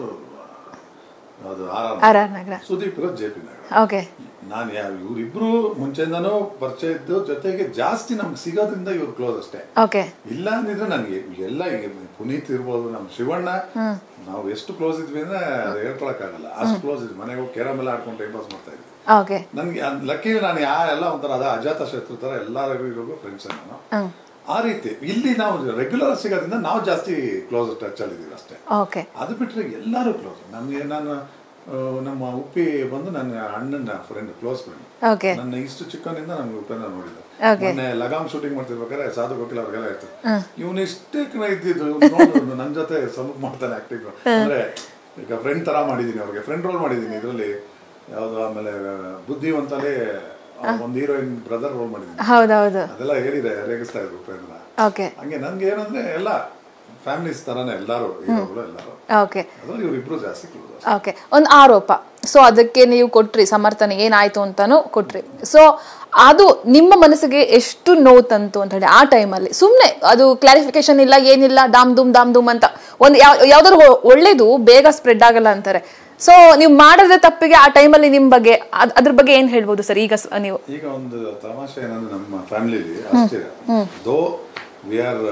ಅದು R R R Nagar Sudeep ಇರೋದು ಜೆ ಪಿ ನಗರ ಓಕೆ ನಾನು ಯಾವ ಇವರಿಬ್ರು ಮುಂಚೆಯಿಂದನೂ ಪರಿಚಯ ಇದ್ದು ಜೊತೆಗೆ ಜಾಸ್ತಿ ನಮ್ಗೆ ಸಿಗೋದ್ರಿಂದ ಇವ್ರು ಕ್ಲೋಸ್ ಅಷ್ಟೇ ಓಕೆ ಇಲ್ಲ ಅಂದಿದ್ರೆ ನನಗೆ ಎಲ್ಲ ಈಗ ಪುನೀತ್ ಇರ್ಬೋದು ನಮ್ಮ ಶಿವಣ್ಣ ನಾವು ಎಷ್ಟು ಕ್ಲೋಸ್ ಇದ್ವಿ ಅಂದ್ರೆ ಅದು ಹೇಳ್ಕೊಳಕ್ಕಾಗಲ್ಲ ಅಷ್ಟು ಕ್ಲೋಸ್ ಇದ್ವಿ ಮನೆಗೆ ಹೋಗಿ ಕ್ಯಾರಮ್ ಎಲ್ಲ ಆಡ್ಕೊಂಡು ಟೈಮ್ ಪಾಸ್ ಮಾಡ್ತಾ ಇದ್ವಿ ಓಕೆ ನನಗೆ ಲಕ್ಕಿ ನಾನು ಯಾ ಎಲ್ಲ ಒಂಥರ ಅದ ಅಜಾತ ಶತ್ರು ಥರ ಎಲ್ಲರಿಗೂ ಇರೋದು ಫ್ರೆಂಡ್ಸ್ ನಾನು ಹ್ಮ್ ಆ ರೀತಿ ಇಲ್ಲಿ ನಾವು ರೆಗ್ಯುಲರ್ ಸಿಗೋದ್ರಿಂದ ನಾವು ಜಾಸ್ತಿ ಕ್ಲೋಸ್ ಟಚ್ ಅಲ್ಲಿ ಇದೀವಿ ಅಷ್ಟೇ ಓಕೆ ಅದು ಬಿಟ್ಟರೆ ಎಲ್ಲರೂ ಕ್ಲೋಸ್ ನಮಗೆ ನಾನು ಆ, ನಮ್ಮ ಉಪ್ಪಿ ಬಂದು ನನ್ನ ಅಣ್ಣನ ಫ್ರೆಂಡ್ ಕ್ಲೋಸ್ ಫ್ರೆಂಡ್ ಓಕೆ ನನ್ನ ಇಷ್ಟು ಚಿಕ್ಕನಿಂದ ನಮ್ಗೆ ಉಪೇಂದ್ರ ನೋಡಿದ Okay. ಮೊನ್ನೆ ಲಗಾಮ್ ಶೂಟಿಂಗ್ ಮಾಡ್ತಿರ್ಬೇಕಾದ್ರೆ ಸಾಧು ಗೋಕಿಲ್ ಅವ್ರಿಗೆಲ್ಲ ಇರ್ತಾರೆ ಇವನು ಇಷ್ಟೇ ಕಣ ಇದ್ದಿದ್ದು ನೋಡು ನನ್ನ ಜೊತೆ ಸಲೂಕ್ ಮಾಡ್ತಾನೆ ಆಕ್ಟಿಂಗ್ ಅಂದ್ರೆ ಈಗ ಫ್ರೆಂಡ್ ತರ ಮಾಡಿದೀನಿ ಅವ್ರಿಗೆ ಫ್ರೆಂಡ್ ರೋಲ್ ಮಾಡಿದೀನಿ ಇದರಲ್ಲಿ ಯಾವ್ದು ಆಮೇಲೆ ಬುದ್ಧಿವಂತಲೇ ಒಂದು ಹೀರೋಯಿನ್ ಬ್ರದರ್ ರೋಲ್ ಮಾಡಿದೀನಿ ಹೌದೌದು ಅದೆಲ್ಲ ಹೇಳಿದೆ ರೇಗಿಸ್ತಾ ಇದ್ರು ಉಪೇಂದ್ರ ಓಕೆ ಹಂಗೆ ನನ್ಗೆ ಏನಂದ್ರೆ ಎಲ್ಲ ಫ್ಯಾಮಿಲೀಸ್ ತರಾನೇ ಎಲ್ಲಾರು ಹೀರೋಗಳು ಎಲ್ಲಾರು ಓಕೆ ಅದ್ರಲ್ಲಿ ಇವ್ರಿಬ್ರು ಜಾಸ್ತಿ ಕ್ಲೋಸ್ ಓಕೆ ಒಂದು ಆರೋಪ ಸೊ ಅದಕ್ಕೆ ನೀವು ಕೊಟ್ರಿ ಸಮರ್ಥನೆ ಏನಾಯ್ತು ಅಂತಾನು ಕೊಟ್ರಿ ಸೊ ಅದು ನಿಮ್ಮ ಮನಸ್ಸಿಗೆ ಎಷ್ಟು ನೋವು ತಂತು ಅಂತ ಹೇಳಿ ಆ ಟೈಮಲ್ಲಿ ಸುಮ್ಮನೆ ಅದು ಕ್ಲಾರಿಫಿಕೇಶನ್ ಇಲ್ಲ ಏನಿಲ್ಲ ದಾಮ್ ದುಮ್ ದಾಮ್ ದುಮ್ ಅಂತ ಒಂದು ಯಾವ ಯಾವ್ದಾದ್ರು ಒ- ಒಳ್ಳೇದು ಬೇಗ ಸ್ಪ್ರೆಡ್ ಆಗಲ್ಲ ಅಂತಾರೆ ಸೊ ನೀವು ಮಾಡಿದ ತಪ್ಪಿಗೆ ಆ ಟೈಮಲ್ಲಿ ನಿಮ್ಮ ಬಗ್ಗೆ ಅದ್- ಅದ್ರ ಬಗ್ಗೆ ಏನ್ ಹೇಳ್ಬೋದು ಸರ್ ಈಗ ಸ- ನೀವು ಈಗ ಒಂದು ತಮಾಷೆ ಏನಂದ್ರೆ ನಮ್ಮ ಫ್ಯಾಮಿಲಿಲಿ ಆಶ್ಚರ್ಯ though we are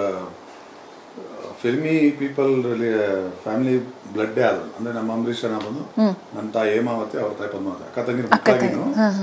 filmy people family ಬ್ಲಡ್ಡೇ ಆದ್ರು ಅಂದ್ರೆ ನಮ್ಮ ಅಂಬರೀಷ್ ಅಣ್ಣ ಬಂದು ನನ್ನ ತಾಯಿ ಹೇಮಾವತಿ ಅವ್ರ ತಾಯಿ ಪದ್ಮಾವತಿ ಅಕ್ಕ ತಂಗಿನ ಮಕ್ಕಳಾಗಿನು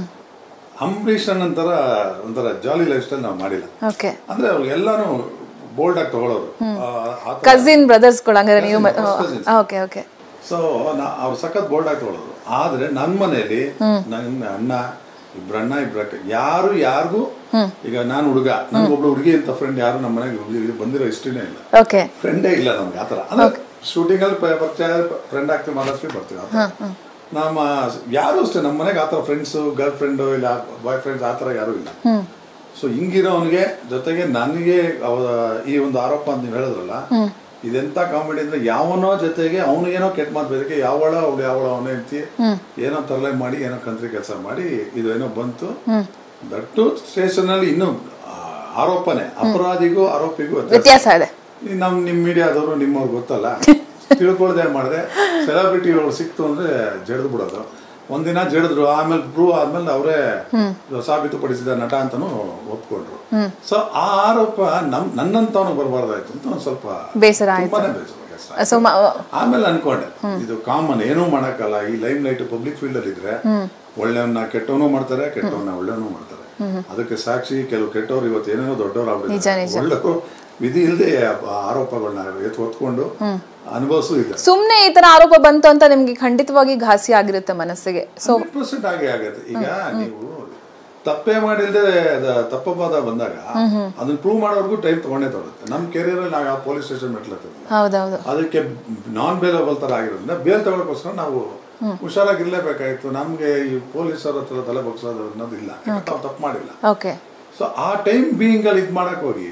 ಅಂಬರೀಷ್ ಅಣ್ಣಂತರ ಒಂಥರ ಜಾಲಿ ಲೈಫ್ ಸ್ಟೈಲ್ ನಾವು ಮಾಡಿಲ್ಲ ಓಕೆ ಅಂದ್ರೆ ಅವ್ರು ಎಲ್ಲಾನು ಬೋಲ್ಡ್ ಆಗಿ ತಗೊಳ್ಳೋರು ಆ- ಆ ಥರ- ಕಸಿನ್ ಬ್ರದರ್ಸ್ಗಳು ಹಂಗಾರೆ ನೀವು Cousin, first cousins. Okay okay so ಅವ್ರು ಸಖತ್ ಬೋಲ್ಡ್ ಆಗಿ ತಗೊಳ್ಳೋದು ಆದ್ರೆ ನನ್ನ ಮನೆಯಲ್ಲಿ ನನ್ನ ಅಣ್ಣ ಇಬ್ರು ಅಣ್ಣ ಇಬ್ರು ಅಕ್ಕ ಯಾರು ಯಾರಿಗೂ ಈಗ ನಾನು ಹುಡುಗ ನನ್ಗೊಬ್ಳು ಹುಡುಗಿ ಅಂತ ಫ್ರೆಂಡ್ ಯಾರು ನಮ್ಮ ಮನೆಗೆ ಹುಡುಗಿ ಬಂದಿರೋ ಹಿಸ್ಟ್ರಿನೇ ಇಲ್ಲ ಓಕೆ ಫ್ರೆಂಡೇ ಇಲ್ಲ ನಮ್ಗೆ ಆತರ ಅಂದ್ರೆ ಶೂಟಿಂಗ್ ಅಲ್ಲಿ ಪ- ಪರಿಚಯ ಫ್ರೆಂಡ್ ಆಗ್ತೀವಿ ಮಾತಾಡ್ತೀವಿ ಬರ್ತೀವಿ ಆತರ ನಮ್ಮ ಯಾರು ಅಷ್ಟೇ ನಮ್ಮ ಮನೆಗೆ ಆತರ ಫ್ರೆಂಡ್ಸ್ ಗರ್ಲ್ ಫ್ರೆಂಡ್ ಇಲ್ಲ ಬಾಯ್ ಫ್ರೆಂಡ್ಸ್ ಆತರ ಯಾರು ಇಲ್ಲ ಸೊ ಹಿಂಗಿರೋವನಿಗೆ ಜೊತೆಗೆ ನನಗೆ ಅವ- ಈ ಒಂದು ಆರೋಪ ಅಂತ ನೀವು ಹೇಳಿದ್ರಲ್ಲ ಇದೆಂತ ಕಾಮಿಡಿ ಅಂದ್ರೆ ಯಾವನೋ ಜೊತೆಗೆ ಅವನಿಗೇನೋ ಕೆಟ್ಟ ಮಾತು ಬೇದಕ್ಕೆ ಯಾವಳ ಅವಳು ಯಾವಳ ಅವನ ಹೆಂಡತಿ ಏನೋ ತರಲೆ ಮಾಡಿ ಏನೋ ಕಂತ್ರಿ ಕೆಲಸ ಮಾಡಿ ಇದು ಏನೋ ಬಂತು ದಟ್ಟು ಸ್ಟೇಷನ್ ಅಲ್ಲಿ ಇನ್ನು ಆ, ಆರೋಪನೆ ಅಪರಾಧಿಗೂ ಆರೋಪಿಗೂ ವ್ಯತ್ಯಾಸ ವ್ಯತ್ಯಾಸ ಇದೆ ಈ ನಮ್ ನಿಮ್ ಮೀಡಿಯಾದವರು ನಿಮ್ಮವ್ರು ಗೊತ್ತಲ್ಲ ತಿಳ್ಕೊಳ್ದೆ ಮಾಡಿದೆ ಸೆಲೆಬ್ರಿಟಿ ಸಿಕ್ತು ಅಂದ್ರೆ ಜಡ್ದು ಬಿಡೋದು ಒಂದಿನ ಜಡಿದ್ರು ಆಮೇಲೆ ಪ್ರೂವ್ ಆದ್ಮೇಲೆ ಅವರೇ ಸಾಬೀತುಪಡಿಸಿದ ನಟ ಅಂತಾನು ಒಪ್ಕೊಂಡ್ರು ಸೊ ಆ ಆರೋಪ ನಮ್ ನನ್ನಂತವನು ಬರಬಾರ್ದಾಯ್ತು ಅಂತ ಒಂದ್ ಸ್ವಲ್ಪ ಬೇಸರ ಆಯ್ತು ತುಂಬಾನೇ ಬೇಸರ ಬೇಸರ. ಸೊ ಆಮೇಲೆ ಅನ್ಕೊಂಡೆ ಇದು ಕಾಮನ್ ಏನೂ ಮಾಡಕ್ಕಲ್ಲ ಈ ಲೈಮ್ ಲೈಟ್ ಪಬ್ಲಿಕ್ ಫೀಲ್ಡ್ ಅಲ್ಲಿ ಇದ್ರೆ ಒಳ್ಳೆಯವನ್ನ ಕೆಟ್ಟವನು ಮಾಡ್ತಾರೆ ಕೆಟ್ಟವನ್ನ ಒಳ್ಳೆಯವನು ಮಾಡ್ತಾರೆ ಅದಕ್ಕೆ ಸಾಕ್ಷಿ ಕೆಲವು ಕೆಟ್ಟವ್ರು ಇವತ್ತು ಏನೇನೋ ದೊಡ್ಡವ್ರು ನಿಜ, ನಿಜ. ಆಗ್ಬಿಟ್ಟಿದ್ದಾರೆ ಒಳ್ಳೆಯವರು ವಿಧಿ ಇಲ್ಲದೆ ಆರೋಪಗಳನ್ನ ಎತ್ತು ಹೊತ್ಕೊಂಡು ಅನುಭವಿಸು ಇದೆ ಸುಮ್ನೆ ಈ ತರ ಆರೋಪ ಬಂತು ಅಂತ ನಿಮ್ಗೆ ಖಂಡಿತವಾಗಿ ಘಾಸಿ ಆಗಿರುತ್ತೆ ಮನಸ್ಸಿಗೆ ಸೊ ಹಂಡ್ರೆಡ್ ಪರ್ಸೆಂಟ್ ಆಗೇ ಆಗತ್ತೆ ಈಗ ನೀವು ತಪ್ಪೇ ಮಾಡಿಲ್ದೆ ಅದ- ತಪ್ಪವಾದ ಬಂದಾಗ ಅದನ್ನ ಪ್ರೂವ್ ಮಾಡೋರ್ಗು ಟೈಮ್ ತಗೊಂಡೇ ತಗೊಳುತ್ತೆ ನಮ್ಮ ಕೆರಿಯರ್ ಅಲ್ಲಿ ನಾವು ಯಾವ ಪೊಲೀಸ್ ಸ್ಟೇಷನ್ ಮೆಟ್ಲತ್ತಿಲ್ಲ ಹೌದೌದು ಅದಕ್ಕೆ ನಾನ್ ಬೇಲಬಲ್ ತರ ಆಗಿರೋದ್ರಿಂದ ಬೇಲ್ ತಗೊಳಕೋಸ್ಕರ ನಾವು ಹುಷಾರಾಗಿರ್ಲೇಬೇಕಾಯ್ತು ನಮ್ಗೆ ಈ ಪೊಲೀಸರ ಹತ್ರ ತಲೆ ಬಗ್ಸೋದು ಅನ್ನೋದು ಇಲ್ಲ ಯಾಕಂದ್ರೆ ನಾವು ತಪ್ಪು ಮಾಡಿಲ್ಲ ಓಕೆ ಸೊ ಆ ಟೈಮ್ ಬೀಯಿಂಗ್ ಅಲ್ಲಿ ಇದ್ ಮಾಡಕ್ ಹೋಗಿ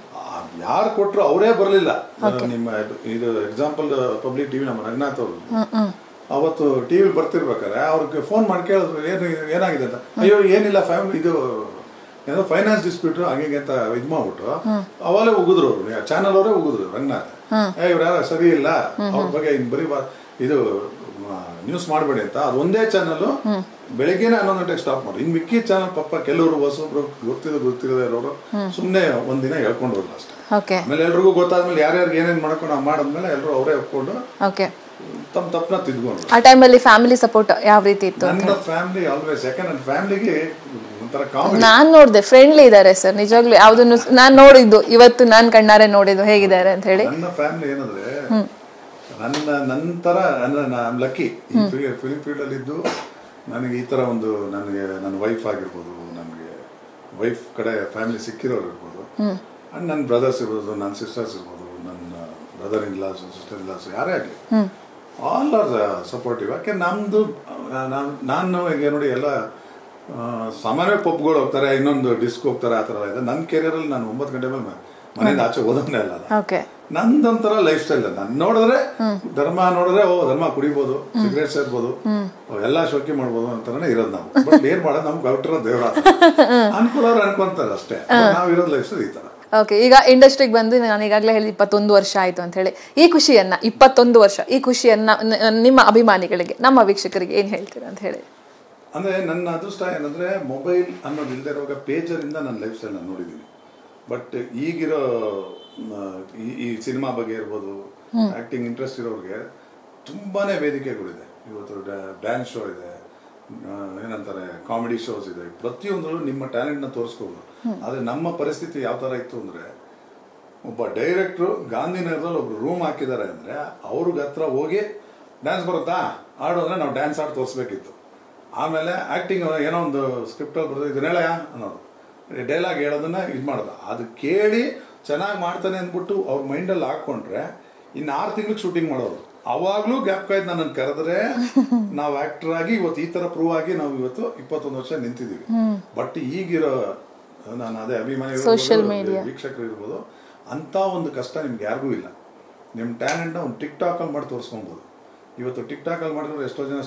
ಯಾರು ಕೊಟ್ರು ಅವರೇ ಬರಲಿಲ್ಲ ನಿಮ್ಮ ಇದು ಎಕ್ಸಾಂಪಲ್ ಪಬ್ಲಿಕ್ ಟಿವಿ ನಮ್ಮ ರಂಗನಾಥ್ ಅವರು ಅವತ್ತು ಟಿವಿ ಬರ್ತಿರ್ಬೇಕಾದ್ರೆ ಅವ್ರಿಗೆ ಫೋನ್ ಮಾಡಿ ಕೇಳಿದ್ರು ಏನು ಏನಾಗಿದೆ ಅಂತ ಅಯ್ಯೋ ಏನಿಲ್ಲ ಫ್ಯಾಮಿಲಿ ಇದು ಏನೋ ಫೈನಾನ್ಸ್ ಡಿಸ್ಪ್ಯೂಟ್ ಹಂಗೆ ಅಂತ ಇದ್ ಮಾಡ್ಬಿಟ್ಟು ಅವಾಗಲೇ ಉಗಿದ್ರು ಅವರು ಚಾನಲ್ ಅವರೇ ಉಗಿದ್ರು ರಂಗನಾಥ್ ಏ ಇವ್ರು ಯಾರು ಸರಿ ಇಲ್ಲ ಅವ್ರ ಬಗ್ಗೆ ಇನ್ ಬರೀ ಬಾ- ಇದು ನ್ಯೂಸ್ ಮಾಡಬೇಡಿ ಅಂತ ಅದು ಒಂದೇ ಚಾನಲ್ ಬೆಳಗ್ಗೆನೆ ಹನ್ನೊಂದು ಗಂಟೆಗೆ ಸ್ಟಾಪ್ ಮಾಡಿ ಇನ್ ಮಿಕ್ಕಿ ಚಾನಲ್ ಪಾಪ ಕೆಲವರು ಹೊಸಬ್ರು ಗೊತ್ತಿರೋ ಗೊತ್ತಿರದೇ ಇರೋರು ಸುಮ್ಮನೆ ಒಂದಿನ ಹೇಳ್ಕೊಂಡು ಹೋದ್ರು ಅಷ್ಟೇ ಓಕೆ ಆಮೇಲೆ ಎಲ್ರಿಗೂ ಗೊತ್ತಾದ್ಮೇಲೆ ಯಾರ್ಯಾರು ಏನೇನ್ ಮಾಡ್ಕೊಂಡು ನಾವು ಮಾಡಿದ್ಮೇಲೆ ಎಲ್ಲರೂ ಅವರೇ ಒಪ್ಕೊಂಡು ಓಕೆ ತಮ್ಮ ತಪ್ಪನ್ನ ತಿದ್ಕೊಂಡ್ರು ಆ ಟೈಮಲ್ಲಿ ಫ್ಯಾಮಿಲಿ ಸಪೋರ್ಟ್ ಯಾವ ರೀತಿ ಇತ್ತು ನನ್ನ ಫ್ಯಾಮಿಲಿ ಆಲ್ವೇಸ್ ಯಾಕಂದ್ರೆ ನನ್ನ ಫ್ಯಾಮಿಲಿಗೆ ಒಂಥರ ಕಾಮಿಡಿ ನಾನ್ ನೋಡ್ದೆ ಫ್ರೆಂಡ್ಲಿ ಇದಾರೆ ಸರ್ ನಿಜವಾಗ್ಲೂ ಯಾವ್ದನ್ನು ನಾನ್ ನೋಡಿದ್ದು ಇವತ್ತು ನಾನ್ ಕಣ್ಣಾರೆ ನೋಡಿದ್ದು ಹೇಗಿದ್ದಾರೆ ಅಂತ ಹೇಳಿ ನನ್ನ ಫ್ಯಾಮಿಲಿ ಏನಂದ್ರೆ ನನ್ನ ನಂತರ ನನ್ನ ಲಕ್ಕಿ ಈ ಫಿಲಿಂ ಫೀಲ್ಡ್ ಅಲ್ಲಿ ಇದ್ದು ನನಗೆ ಈ ತರ ಒಂದು ನನಗೆ ನನ್ನ ವೈಫ್ ಆಗಿರ್ಬೋದು ನನಗೆ ವೈಫ್ ಕಡೆ ಫ್ಯಾಮಿಲಿ ಸಿಕ್ಕಿರೋರು ಇರ್ಬೋದು ಅಂಡ್ ನನ್ನ ಬ್ರದರ್ಸ್ ಇರ್ಬೋದು ನನ್ನ ಸಿಸ್ಟರ್ಸ್ ಇರ್ಬೋದು ನನ್ನ brother in laws sister in laws ಯಾರೇ ಆಗಲಿ ಆಲ್ ಆರ್ ಸಪೋರ್ಟಿವ್ ಯಾಕೆ ನಮ್ಮದು ನಾನು ಈಗ ನೋಡಿ ಎಲ್ಲ ಆ, ಸಾಮಾನ್ಯ ಪಬ್ಗಳು ಹೋಗ್ತಾರೆ ಇನ್ನೊಂದು ಡಿಸ್ಕ್ ಹೋಗ್ತಾರೆ ಆ ಥರ ಇದೆ ನನ್ನ ಕೆರಿಯರಲ್ಲಿ ನಾನು ಒಂಬತ್ತು ಗಂಟೆ ಮೇಲೆ ಮ- ಮನೆಯಿಂದ ಆಚೆ ಓದೋನೇ ಅಲ್ಲ ನಾನು. ಓಕೆ ನಂದೊಂಥರ ಲೈಫ್ ಸ್ಟೈಲ್ ನಾನು ನೋಡಿದ್ರೆ ಧರ್ಮ ನೋಡಿದ್ರೆ ಓ ಧರ್ಮ ಕುಡಿಬೋದು ಸಿಗರೇಟ್ ಸೇರ್ಬೋದು ಓ, ಎಲ್ಲಾ ಶೋಕಿ ಮಾಡ್ಬೋದು ಅಂತಾನೆ ಇರೋದು ನಾವು ಬಟ್ ಏನ್ ಮಾಡೋದು ನಮ್ಗೆ ಔಟ್ರ ದೇವ್ರ ಅನ್ಕೊಳ್ಳೋರು ಅನ್ಕೊಂತಾರೆ ಅಷ್ಟೇ ನಾವು ಇರೋದು ಲೈಫ್ ಸ್ಟೈಲ್ ಈ ತರ ಓಕೆ ಈಗ ಇಂಡಸ್ಟ್ರಿಗೆ ಬಂದು ನಾನು ಈಗಾಗಲೇ ಹೇಳಿದ ಇಪ್ಪತ್ತೊಂದು ವರ್ಷ ಆಯ್ತು ಅಂತ ಹೇಳಿ ಈ ಖುಷಿಯನ್ನ ಇಪ್ಪತ್ತೊಂದು ವರ್ಷ ಈ ಖುಷಿಯನ್ನ ನ- ನಿಮ್ಮ ಅಭಿಮಾನಿಗಳಿಗೆ ನಮ್ಮ ವೀಕ್ಷಕರಿಗೆ ಏನ್ ಹೇಳ್ತೀರಾ ಅಂತ ಹೇಳಿ ಅಂದ್ರೆ ನನ್ನ ಅದೃಷ್ಟ ಏನಂದ್ರೆ ಮೊಬೈಲ್ ಅನ್ನೋದು ಇಲ್ಲದೆ ಇರುವಾಗ ಪೇಜರ್ ಇಂದ ನನ್ನ ಲೈಫ್ ಸ್ಟೈಲ್ ನಾನು ನೋಡಿದ್ದೀನಿ ಬಟ್ ಈಗಿರೋ ಮ, ಈ- ಈ ಸಿನಿಮಾ ಬಗ್ಗೆ ಇರ್ಬೋದು ಆಕ್ಟಿಂಗ್ ಇಂಟ್ರೆಸ್ಟ್ ಇರೋರಿಗೆ ತುಂಬಾನೇ ವೇದಿಕೆಗಳಿದೆ ಇವತ್ತು ಡ್ಯಾನ್ಸ್ ಶೋ ಇದೆ ಆ, ಏನಂತಾರೆ ಕಾಮಿಡಿ ಶೋಸ್ ಇದೆ ಪ್ರತಿಯೊಂದರಲ್ಲೂ ನಿಮ್ಮ ಟ್ಯಾಲೆಂಟ್ನ ತೋರಿಸ್ಕೋಬೋದು ಆದ್ರೆ ನಮ್ಮ ಪರಿಸ್ಥಿತಿ ಯಾವ ತರ ಇತ್ತು ಅಂದ್ರೆ ಒಬ್ಬ ಡೈರೆಕ್ಟ್ರು ಗಾಂಧಿನಗರದಲ್ಲಿ ಒಬ್ರು ರೂಮ್ ಹಾಕಿದ್ದಾರೆ ಅಂದ್ರೆ ಅವ್ರಿಗೆ ಹತ್ರ ಹೋಗಿ ಡ್ಯಾನ್ಸ್ ಬರುತ್ತಾ ಆಡು ಅಂದ್ರೆ ನಾವು ಡ್ಯಾನ್ಸ್ ಆಡಿ ತೋರಿಸ್ಬೇಕಿತ್ತು ಆಮೇಲೆ ಆಕ್ಟಿಂಗ್ ಏನೋ ಒಂದು ಸ್ಕ್ರಿಪ್ಟಲ್ಲಿ ಬರ್ತದೆ ಇದನ್ನ ಹೇಳಯ್ಯ ಅನ್ನೋದು ಡೈಲಾಗ್ ಹೇಳೋದನ್ನ ಇದು ಮಾಡೋದು ಅದು ಕೇಳಿ ಚೆನ್ನಾಗಿ ಮಾಡ್ತಾನೆ ಅಂದ್ಬಿಟ್ಟು ಅವ್ರ ಮೈಂಡಲ್ಲಿ ಹಾಕೊಂಡ್ರೆ ಇನ್ನು ಆರು ತಿಂಗಳಿಗೆ ಶೂಟಿಂಗ್ ಮಾಡೋರು ಅವಾಗ್ಲೂ ಗ್ಯಾಪ್ ಕಾಯ್ದು ನನ್ನನ್ನು ಕರೆದ್ರೆ ನಾವು ಆಕ್ಟರ್ ಆಗಿ ಇವತ್ತು ಈ ತರ ಪ್ರೂವ್ ಆಗಿ ನಾವು ಇವತ್ತು ಇಪ್ಪತ್ತೊಂದು ವರ್ಷ ನಿಂತಿದ್ದೀವಿ ಬಟ್ ಈಗಿರೋ ನಾನು ಅದೇ ಅಭಿಮಾನಿ Social media. ವೀಕ್ಷಕರು ಇರ್ಬೋದು ಅಂತ ಒಂದು ಕಷ್ಟ ನಿಮ್ಗೆ ಯಾರಿಗೂ ಇಲ್ಲ ನಿಮ್ಮ ಟ್ಯಾಲೆಂಟ್ನ ಒಂದು ಟಿಕ್ ಟಾಕ್ ಅಲ್ಲಿ ಮಾಡಿ ತೋರಿಸ್ಕೊಬೋದು ಇವತ್ತು ಟಿಕ್ ಟಾಕ್ ಅಲ್ಲಿ ಮಾಡಿದ್ರೆ ಎಷ್ಟೋ ಜನ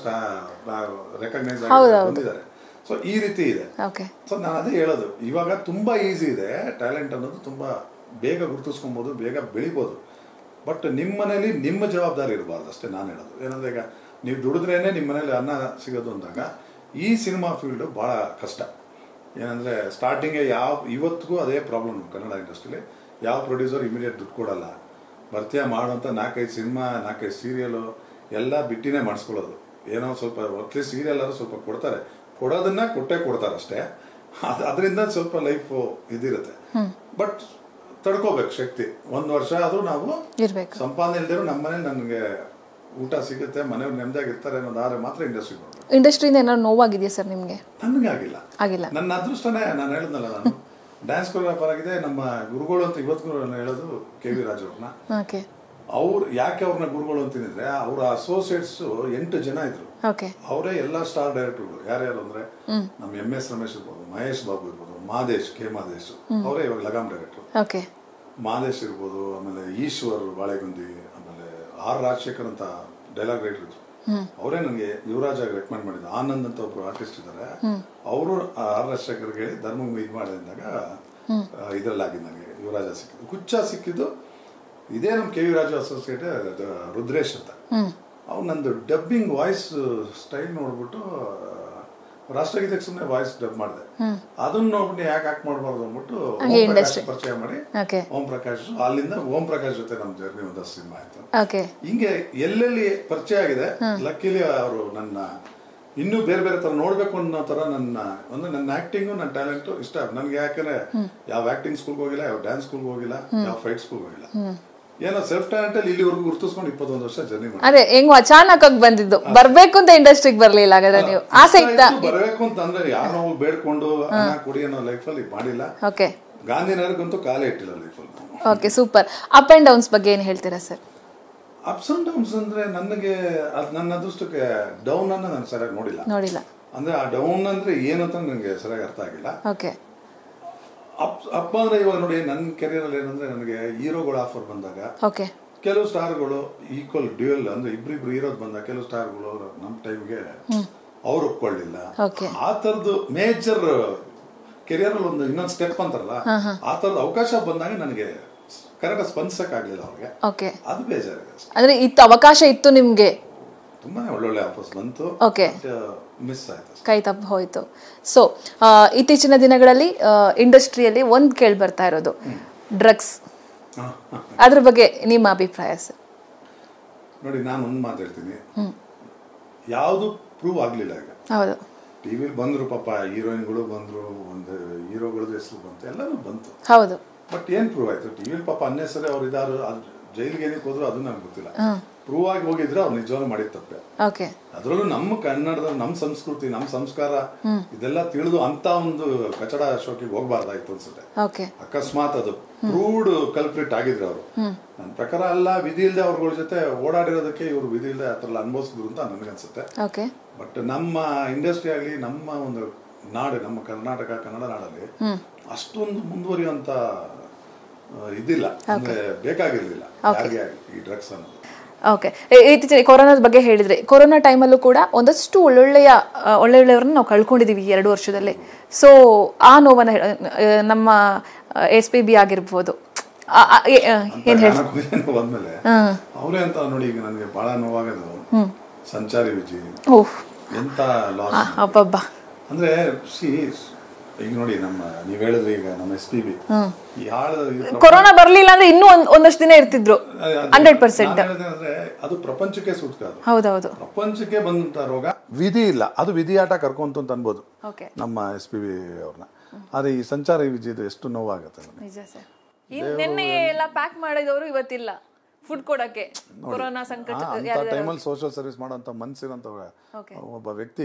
ರೆಕಗ್ನೈಸ್ ಬಂದಿದ್ದಾರೆ ಸೊ ಈ ರೀತಿ ಇದೆ ಓಕೆ ಸೊ ನಾನು ಅದೇ ಹೇಳೋದು ಇವಾಗ ತುಂಬಾ ಈಸಿ ಇದೆ ಟ್ಯಾಲೆಂಟ್ ಅನ್ನೋದು ತುಂಬಾ ಬೇಗ ಗುರುತಿಸ್ಕೊಬೋದು ಬೇಗ ಬೆಳಿಬೋದು ಬಟ್ ನಿಮ್ಮ ಮನೇಲಿ ನಿಮ್ಮ ಜವಾಬ್ದಾರಿ ಇರಬಾರ್ದು ಅಷ್ಟೇ ನಾನು ಹೇಳೋದು ಏನಂದ್ರೆ ಈಗ ನೀವು ದುಡಿದ್ರೇನೆ ನಿಮ್ಮ ಮನೇಲಿ ಅನ್ನ ಸಿಗೋದು ಅಂದಾಗ ಈ ಸಿನಿಮಾ ಫೀಲ್ಡ್ ಬಹಳ ಕಷ್ಟ ಏನಂದ್ರೆ ಸ್ಟಾರ್ಟಿಂಗ್ಗೆ ಯಾವ ಇವತ್ತಿಗೂ ಅದೇ ಪ್ರಾಬ್ಲಮ್ ಕನ್ನಡ ಇಂಡಸ್ಟ್ರಿಲಿ ಯಾವ ಪ್ರೊಡ್ಯೂಸರ್ ಇಮಿಡಿಯೇಟ್ ದುಡ್ಡು ಕೊಡಲ್ಲ ಬರ್ತೀಯ ಮಾಡುವಂತ ನಾಲ್ಕೈದು ಸಿನಿಮಾ ನಾಲ್ಕೈದು ಸೀರಿಯಲು ಎಲ್ಲ ಬಿಟ್ಟಿನೇ ಮಾಡಿಸ್ಕೊಳ್ಳೋದು ಏನೋ ಸ್ವಲ್ಪ ಅಟ್ಲೀಸ್ಟ್ ಸೀರಿಯಲ್ ಆದ್ರೂ ಸ್ವಲ್ಪ ಕೊಡ್ತಾರೆ ಕೊಡೋದನ್ನ ಕೊಟ್ಟೆ ಕೊಡ್ತಾರೆ ಅಷ್ಟೇ ಅದ್- ಅದರಿಂದ ಸ್ವಲ್ಪ ಲೈಫ್ ಇದಿರುತ್ತೆ ಬಟ್ ತಡ್ಕೋಬೇಕು ಶಕ್ತಿ ಒಂದ್ ವರ್ಷ ಆದ್ರೂ ನಾವು ಇರ್ಬೇಕು ಸಂಪಾದನೆ ಇಲ್ದಿರೋ ನಮ್ಮ ಮನೇಲಿ ನನಗೆ ಊಟ ಸಿಗುತ್ತೆ ಮನೆಯವ್ರು ನೆಮ್ಮದಿಯಾಗಿ ಇರ್ತಾರೆ ಅನ್ನೋದಾದ್ರೆ ಮಾತ್ರ ಇಂಡಸ್ಟ್ರಿ ಬರಬೇಕು ಇಂಡಸ್ಟ್ರಿಯಿಂದ ಏನಾದ್ರು ನೋವಾಗಿದೆಯಾ ಸರ್ ನಿಮ್ಗೆ ನನಗೆ ಆಗಿಲ್ಲ ಆಗಿಲ್ಲ ನನ್ನ ಅದೃಷ್ಟನೇ ನಾನು ಹೇಳಿದ್ನಲ್ಲ ನಾನು ಡ್ಯಾನ್ಸ್ ಕೊರಿಯೋಗ್ರಾಫರ್ ಆಗಿದೆ ನಮ್ಮ ಗುರುಗಳು ಅಂತ ಇವತ್ತಿಗೂ ನಾನು ಹೇಳೋದು ಕೆ ವಿ ರಾಜು ಅವ್ರನ್ನ ಓಕೆ ಅವ್ರು ಯಾಕೆ ಅವ್ರನ್ನ ಗುರುಗಳು ಅಂತಿದ್ರೆ ಅವರ ಅಸೋಸಿಯೇಟ್ಸ್ ಎಂಟು ಜನ ಇದ್ರು ಓಕೆ ಅವರೇ ಎಲ್ಲ ಸ್ಟಾರ್ ಡೈರೆಕ್ಟರ್ಗಳು ಯಾರ್ಯಾರು ಅಂದ್ರೆ ನಮ್ಮ ಎಂ ಎಸ್ ರಮೇಶ್ ಇರ್ಬೋದು ಮಹೇಶ್ ಬಾಬು ಇರ್ಬೋದು ಮಾದೇಶ್ ಕೆ ಮಾದೇಶ್ ಅವರೇ ಇವಾಗ ಲಗಾಮ್ ಡೈರೆಕ್ಟರ್ ಓಕೆ ಮಾದೇಶ್ ಇರ್ಬೋದು ಆಮೇಲೆ ಈಶ್ವರ್ ಬಾಳೆಗುಂದಿ ಆಮೇಲೆ ಆರ್ ರಾಜಶೇಖರ್ ಅಂತ ಡೈಲಾಗ್ ರೈಟರ್ ಇದ್ರು ಅವರೇ ನನಗೆ ಯುವರಾಜ್ ಆಗಿ ರೆಕಮೆಂಡ್ ಮಾಡಿದ್ರು ಆನಂದ್ ಅಂತ ಒಬ್ರು ಆರ್ಟಿಸ್ಟ್ ಇದ್ದಾರೆ ಅವರು ಆರ್ ರಾಜಶೇಖರ್ಗೆ ಹೇಳಿ ಧರ್ಮ ಇದು ಮಾಡಿದಾಗ ಇದ್ರಲ್ಲಿ ಆಗಿದ್ದು ನನಗೆ ಯುವರಾಜ ಸಿಕ್ಕಿದ್ದು ಕುಚ್ಚ ಸಿಕ್ಕಿದ್ದು ಇದೇ ನಮ್ಮ K V Raju associate Rudresh ಅಂತ ಅವ್ನು ನಂದು ಡಬ್ಬಿಂಗ್ ವಾಯ್ಸ್ ಸ್ಟೈಲ್ ನೋಡ್ಬಿಟ್ಟು ಆ, ರಾಷ್ಟ್ರಗೀತೆಗೆ ಸುಮ್ಮನೆ ವಾಯ್ಸ್ ಡಬ್ ಮಾಡಿದೆ ಅದನ್ನ ನೋಡ್ಬಿಟ್ಟು ಯಾಕೆ ಆಕ್ಟ್ ಮಾಡಬಾರ್ದು ಅಂದ್ಬಿಟ್ಟು ಹಂಗೆ ಓಂ ಪ್ರಕಾಶ್ industry. ಪರಿಚಯ ಮಾಡಿ ಓಕೆ ಓಂ ಪ್ರಕಾಶ್ ಅಲ್ಲಿಂದ ಓಂ ಪ್ರಕಾಶ್ ಜೊತೆ ನಮ್ಮ ಜರ್ನಿ ಒಂದಷ್ಟು ಸಿನಿಮಾ ಆಯ್ತು ಓಕೆ ಹಿಂಗೆ ಎಲ್ಲೆಲ್ಲಿ ಪರಿಚಯ ಆಗಿದೆ ಲಕ್ಕಿಲಿ ಅವರು ನನ್ನ ಇನ್ನೂ ಬೇರೆ ಬೇರೆ ತರ ನೋಡ್ಬೇಕು ಅನ್ನೋ ತರ ನನ್ನ ಅಂದ್ರೆ ನನ್ನ ಆಕ್ಟಿಂಗು ನನ್ನ ಟ್ಯಾಲೆಂಟು ಇಷ್ಟ ನನ್ಗೆ ಯಾಕಂದ್ರೆ ಯಾವ ಆಕ್ಟಿಂಗ್ ಸ್ಕೂಲ್ಗೆ ಹೋಗಿಲ್ಲ ಯಾವ ಡ್ಯಾನ್ಸ್ ಸ್ಕೂಲ್ಗೆ ಹೋಗಿಲ್ಲ ಯಾವ ಫೈಟ್ ಸ್ಕೂಲ್ಗೆ ಹೋಗಿಲ್ಲ ಏನೋ ಸೆಲ್ಫ್ ಟ್ಯಾಲೆಂಟ್ ಅಲ್ಲಿ ಇಲ್ಲಿವರೆಗೂ ಗುರುತಿಸ್ಕೊಂಡು ಇಪ್ಪತ್ತೊಂದು ವರ್ಷ ಜರ್ನಿ ಮಾಡಿ ಅದೇ ಹೆಂಗ್ ಅಚಾನಕ್ ಆಗಿ ಬಂದಿದ್ದು ಬರ್ಬೇಕು ಅಂತ ಇಂಡಸ್ಟ್ರಿಗೆ ಬರ್ಲಿಲ್ಲ ಹಾಗಾದ್ರೆ ನೀವು ಆಸೆ ಇತ್ತಾ ಬರಬೇಕು ಅಂತ ಅಂದ್ರೆ ಯಾರೋ ಬೇಡ್ಕೊಂಡು ಹಣ ಕೊಡಿ ಅನ್ನೋ ಲೈಫಲ್ಲಿ ಮಾಡಿಲ್ಲ ಓಕೆ ಗಾಂಧಿನಗರಕ್ಕಂತೂ ಕಾಲೇ ಇಟ್ಟಿಲ್ಲ ಲೈಫಲ್ಲಿ ನಾನು okay super up and downs ಬಗ್ಗೆ ಏನ್ ಹೇಳ್ತೀರಾ ಸರ್ ಅಪ್ಸ್ ಅಂಡ್ ಡೌನ್ಸ್ ಅಂದ್ರೆ ನನಗೆ ಅದ್ ನನ್ನ ಅದೃಷ್ಟಕ್ಕೆ ಡೌನ್ ಅನ್ನ ನಾನು ಸರಿಯಾಗಿ ನೋಡಿಲ್ಲ ನೋಡಿಲ್ಲ ಅಂದ್ರೆ ಆ ಡೌನ್ ಅಂದ್ರೆ ಏನು ಅಂತ ನನಗೆ ಸರಿಯಾಗಿ ಅರ್ಥ ಆಗಿಲ್ಲ ಓಕೆ ಅಪ್ ಅಪ್ ಅಂದ್ರೆ ಇವಾಗ ನೋಡಿ ನನ್ನ ಕೆರಿಯರ್ ಅಲ್ಲಿ ಏನಂದ್ರೆ ನನಗೆ ಹೀರೋಗಳ ಆಫರ್ ಬಂದಾಗ ಓಕೆ ಕೆಲವು ಸ್ಟಾರ್ಗಳು ಈಕ್ವಲ್ ಡ್ಯೂಯಲ್ ಅಂದ್ರೆ ಇಬ್ರಿಬ್ರು ಹೀರೋದ್ ಬಂದಾಗ ಕೆಲವು ಸ್ಟಾರ್ಗಳು ನಮ್ಮ ಟೈಮ್ಗೆ ಅವ್ರು ಒಪ್ಕೊಳ್ಳಿಲ್ಲ Okay. ಆ ತರದ್ದು ಮೇಜರ್ ಕೆರಿಯರ್ ಅಲ್ಲಿ ಒಂದು ಇನ್ನೊಂದು ಸ್ಟೆಪ್ ಅಂತಾರಲ್ಲ ಆ ತರದ ಅವಕಾಶ ಬಂದಾಗ ನನಗೆ ಕರೆಕ್ಟ್ ಸ್ಪಂದಿಸಕ್ ಆಗ್ಲಿಲ್ಲ ಅವ್ರಿಗೆ ಓಕೆ ಅದು ಬೇಜಾರಿದೆ ಅಷ್ಟೇ. ಅಂದ್ರೆ ಇತ್ತು ಅವಕಾಶ ಇತ್ತು ನಿಮ್ಗೆ ತುಂಬಾನೇ ಒಳ್ಳೊಳ್ಳೆ ಆಫರ್ಸ್ ಬಂತು ಓಕೆ ಮಿಸ್ ಆಯ್ತು ಅಷ್ಟೇ. ಕೈ ತಪ್ಪು ಹೋಯ್ತು ಸೊ ಇತ್ತೀಚಿನ ದಿನಗಳಲ್ಲಿ ಇಂಡಸ್ಟ್ರಿಯಲ್ಲಿ ಒಂದ್ ಕೇಳಿ ಬರ್ತಾ ಇರೋದು ಡ್ರಗ್ಸ್ ಹ, ಹ. ಅದ್ರ ಬಗ್ಗೆ ನಿಮ್ಮ ಅಭಿಪ್ರಾಯ ಸರ್ ನೋಡಿ ನಾನು ಒಂದು ಮಾತು ಹೇಳ್ತೀನಿ ಯಾವುದು ಪ್ರೂವ್ ಆಗ್ಲಿಲ್ಲ ಈಗ ಹೌದು ಟಿವಿಲಿ ಬಂದ್ರು ಪಾಪ ಹೀರೋಯಿನ್ಗಳು ಬಂದ್ರು ಒಂದು ಹೀರೋಗಳದ್ದು ಹೆಸರು ಬಂತು ಎಲ್ಲನೂ ಬಂತು ಹೌದು ಬಟ್ ಏನ್ ಪ್ರೂವ್ ಆಯ್ತು ಟಿವಿಲಿ ಪಾಪ ಅನ್ನೆಸರಿ ಅವ್ರು ಇದಾರು ಜೈಲಿಗೆ ಏನಕ್ಕೆ ಹೋದ್ರು ಅದು ನನಗೆ ಗೊತ್ತಿಲ್ಲ ಪ್ರೂವ್ ಆಗಿ ಹೋಗಿದ್ರೆ ಅವ್ರು ನಿಜವಾಗ್ಲೂ ಮಾಡಿದ ತಪ್ಪೆ ಓಕೆ ಅದರಲ್ಲೂ ನಮ್ಮ ಕನ್ನಡದ ನಮ್ಮ ಸಂಸ್ಕೃತಿ ನಮ್ಮ ಸಂಸ್ಕಾರ ಇದೆಲ್ಲ ತಿಳಿದು ಅಂತ ಒಂದು ಕಚಡ ಶೋಕಿಗೆ ಹೋಗ್ಬಾರ್ದಾಯ್ತು ಅನ್ಸುತ್ತೆ ಓಕೆ ಅಕಸ್ಮಾತ್ ಅದು ಪ್ರೂವ್ಡ್ ಕಲ್ಪ್ರಿಟ್ ಆಗಿದ್ರೆ ಅವರು ನನ್ನ ಪ್ರಕಾರ ಅಲ್ಲ ವಿಧಿ ಇಲ್ಲದೆ ಅವ್ರಗಳ ಜೊತೆ ಓಡಾಡಿರೋದಕ್ಕೆ ಇವರು ವಿಧಿ ಇಲ್ಲದೆ ಆ ಥರ ಎಲ್ಲ ಅನುಭವಿಸಿದ್ರು ಅಂತ ನನಗನ್ಸುತ್ತೆ ಓಕೆ ಬಟ್ ನಮ್ಮ ಇಂಡಸ್ಟ್ರಿ ಆಗಲಿ ನಮ್ಮ ಒಂದು ನಾಡು ನಮ್ಮ ಕರ್ನಾಟಕ ಕನ್ನಡ ನಾಡಲ್ಲಿ ಅಷ್ಟೊಂದು ಮುಂದುವರಿಯುವಂತ ಆ, ಇದಿಲ್ಲ ಅಂದ್ರೆ ಬೇಕಾಗಿರ್ಲಿಲ್ಲ ಯಾರಿಗೆ ಆಗಲಿ ಈ ಡ್ರಗ್ಸ್ ಅನ್ನೋದು ಓಕೆ ಇತ್ತೀಚೆಗೆ ಕೊರೋನಾದ ಬಗ್ಗೆ ಹೇಳಿದ್ರಿ ಕೊರೋನಾ ಟೈಮಲ್ಲೂ ಕೂಡ ಒಂದಷ್ಟು ಒಳ್ಳೊಳ್ಳೆಯ ಆ, ಒಳ್ಳೊಳ್ಳೆಯವರನ್ನ ನಾವು ಕಳ್ಕೊಂಡಿದೀವಿ ಈ ಎರಡು ವರ್ಷದಲ್ಲಿ ಸೊ ಆ ನೋವನ್ನ ಹೇಳ- ಆ, ನಮ್ಮ ಎಸ್ ಪಿ ಬಿ ಆಗಿರ್ಬೋದು ಆ- ಆ, ಏ- ಆ, ಏನ್ ಹೇಳಿ ಜ್ಞಾನಕೋವಿಂದ ಬಂದ್ಮೇಲೆ ಅವರೇ ಅಂತ ನೋಡಿ ಈಗ ನನಗೆ ಬಹಳ ನೋವಾಗೋದು ಸಂಚಾರಿ ವಿಜಿ ಓಹ್ ಎಂತ ಲಾಸ್ ಅಬ್ಬಬ್ಬ ಅಂದ್ರೆ ಸಿ ಈಗ ನೋಡಿ ನಮ್ಮ ನೀವ್ ಹೇಳಿದ್ರಿ ಈಗ ನಮ್ಮ ಎಸ್ ಪಿ ಬಿ ಈ ಹಾಳು ಇದು ಪ್ರಪಂಚ- ಕೊರೋನಾ ಬರ್ಲಿಲ್ಲ ಅಂದ್ರೆ ಇನ್ನೂ ಒಂದ್ ಒಂದಷ್ಟು ದಿನ ಇರ್ತಿದ್ರು ಅದು- ಹಂಡ್ರೆಡ್ ಪರ್ಸೆಂಟ್ ನಾನ್ ಹೇಳೋದೇನಂದ್ರೆ ಅದು ಪ್ರಪಂಚಕ್ಕೆ ಸೂಕ್ತ ಅದು ಹೌದೌದು ಪ್ರಪಂಚಕ್ಕೆ ಬಂದಂತ ರೋಗ ವಿಧಿ ಇಲ್ಲ ಅದು ವಿಧಿಯಾಟ ಕರ್ಕೊಂತು ಅಂತ ಅನ್ಬೋದು ಓಕೆ ನಮ್ಮ ಎಸ್ ಪಿ ಬಿ ಅವ್ರನ್ನ ಆದ್ರೆ ಈ ಸಂಚಾರ ವಿಜಿದು ಎಷ್ಟು ನೋವಾಗುತ್ತೆ ನನಗೆ. ನಿಜ ಸರ್ ನಿನ್ನೆ ಎಲ್ಲ ಪ್ಯಾಕ್ ಮಾಡಿದವರು ಇವತ್ತಿಲ್ಲ ಫುಡ್ ಕೊಡಕ್ಕೆ ಕೊರೋನಾ ಸಂಕಟ ಆ, ಅಂತ ಟೈಮಲ್ಲಿ ಸೋಷಿಯಲ್ ಸರ್ವಿಸ್ ಮಾಡೋಂಥ ಮನ್ಸಿರೋಂಥ Okay. ಒಬ್ಬ ವ್ಯಕ್ತಿ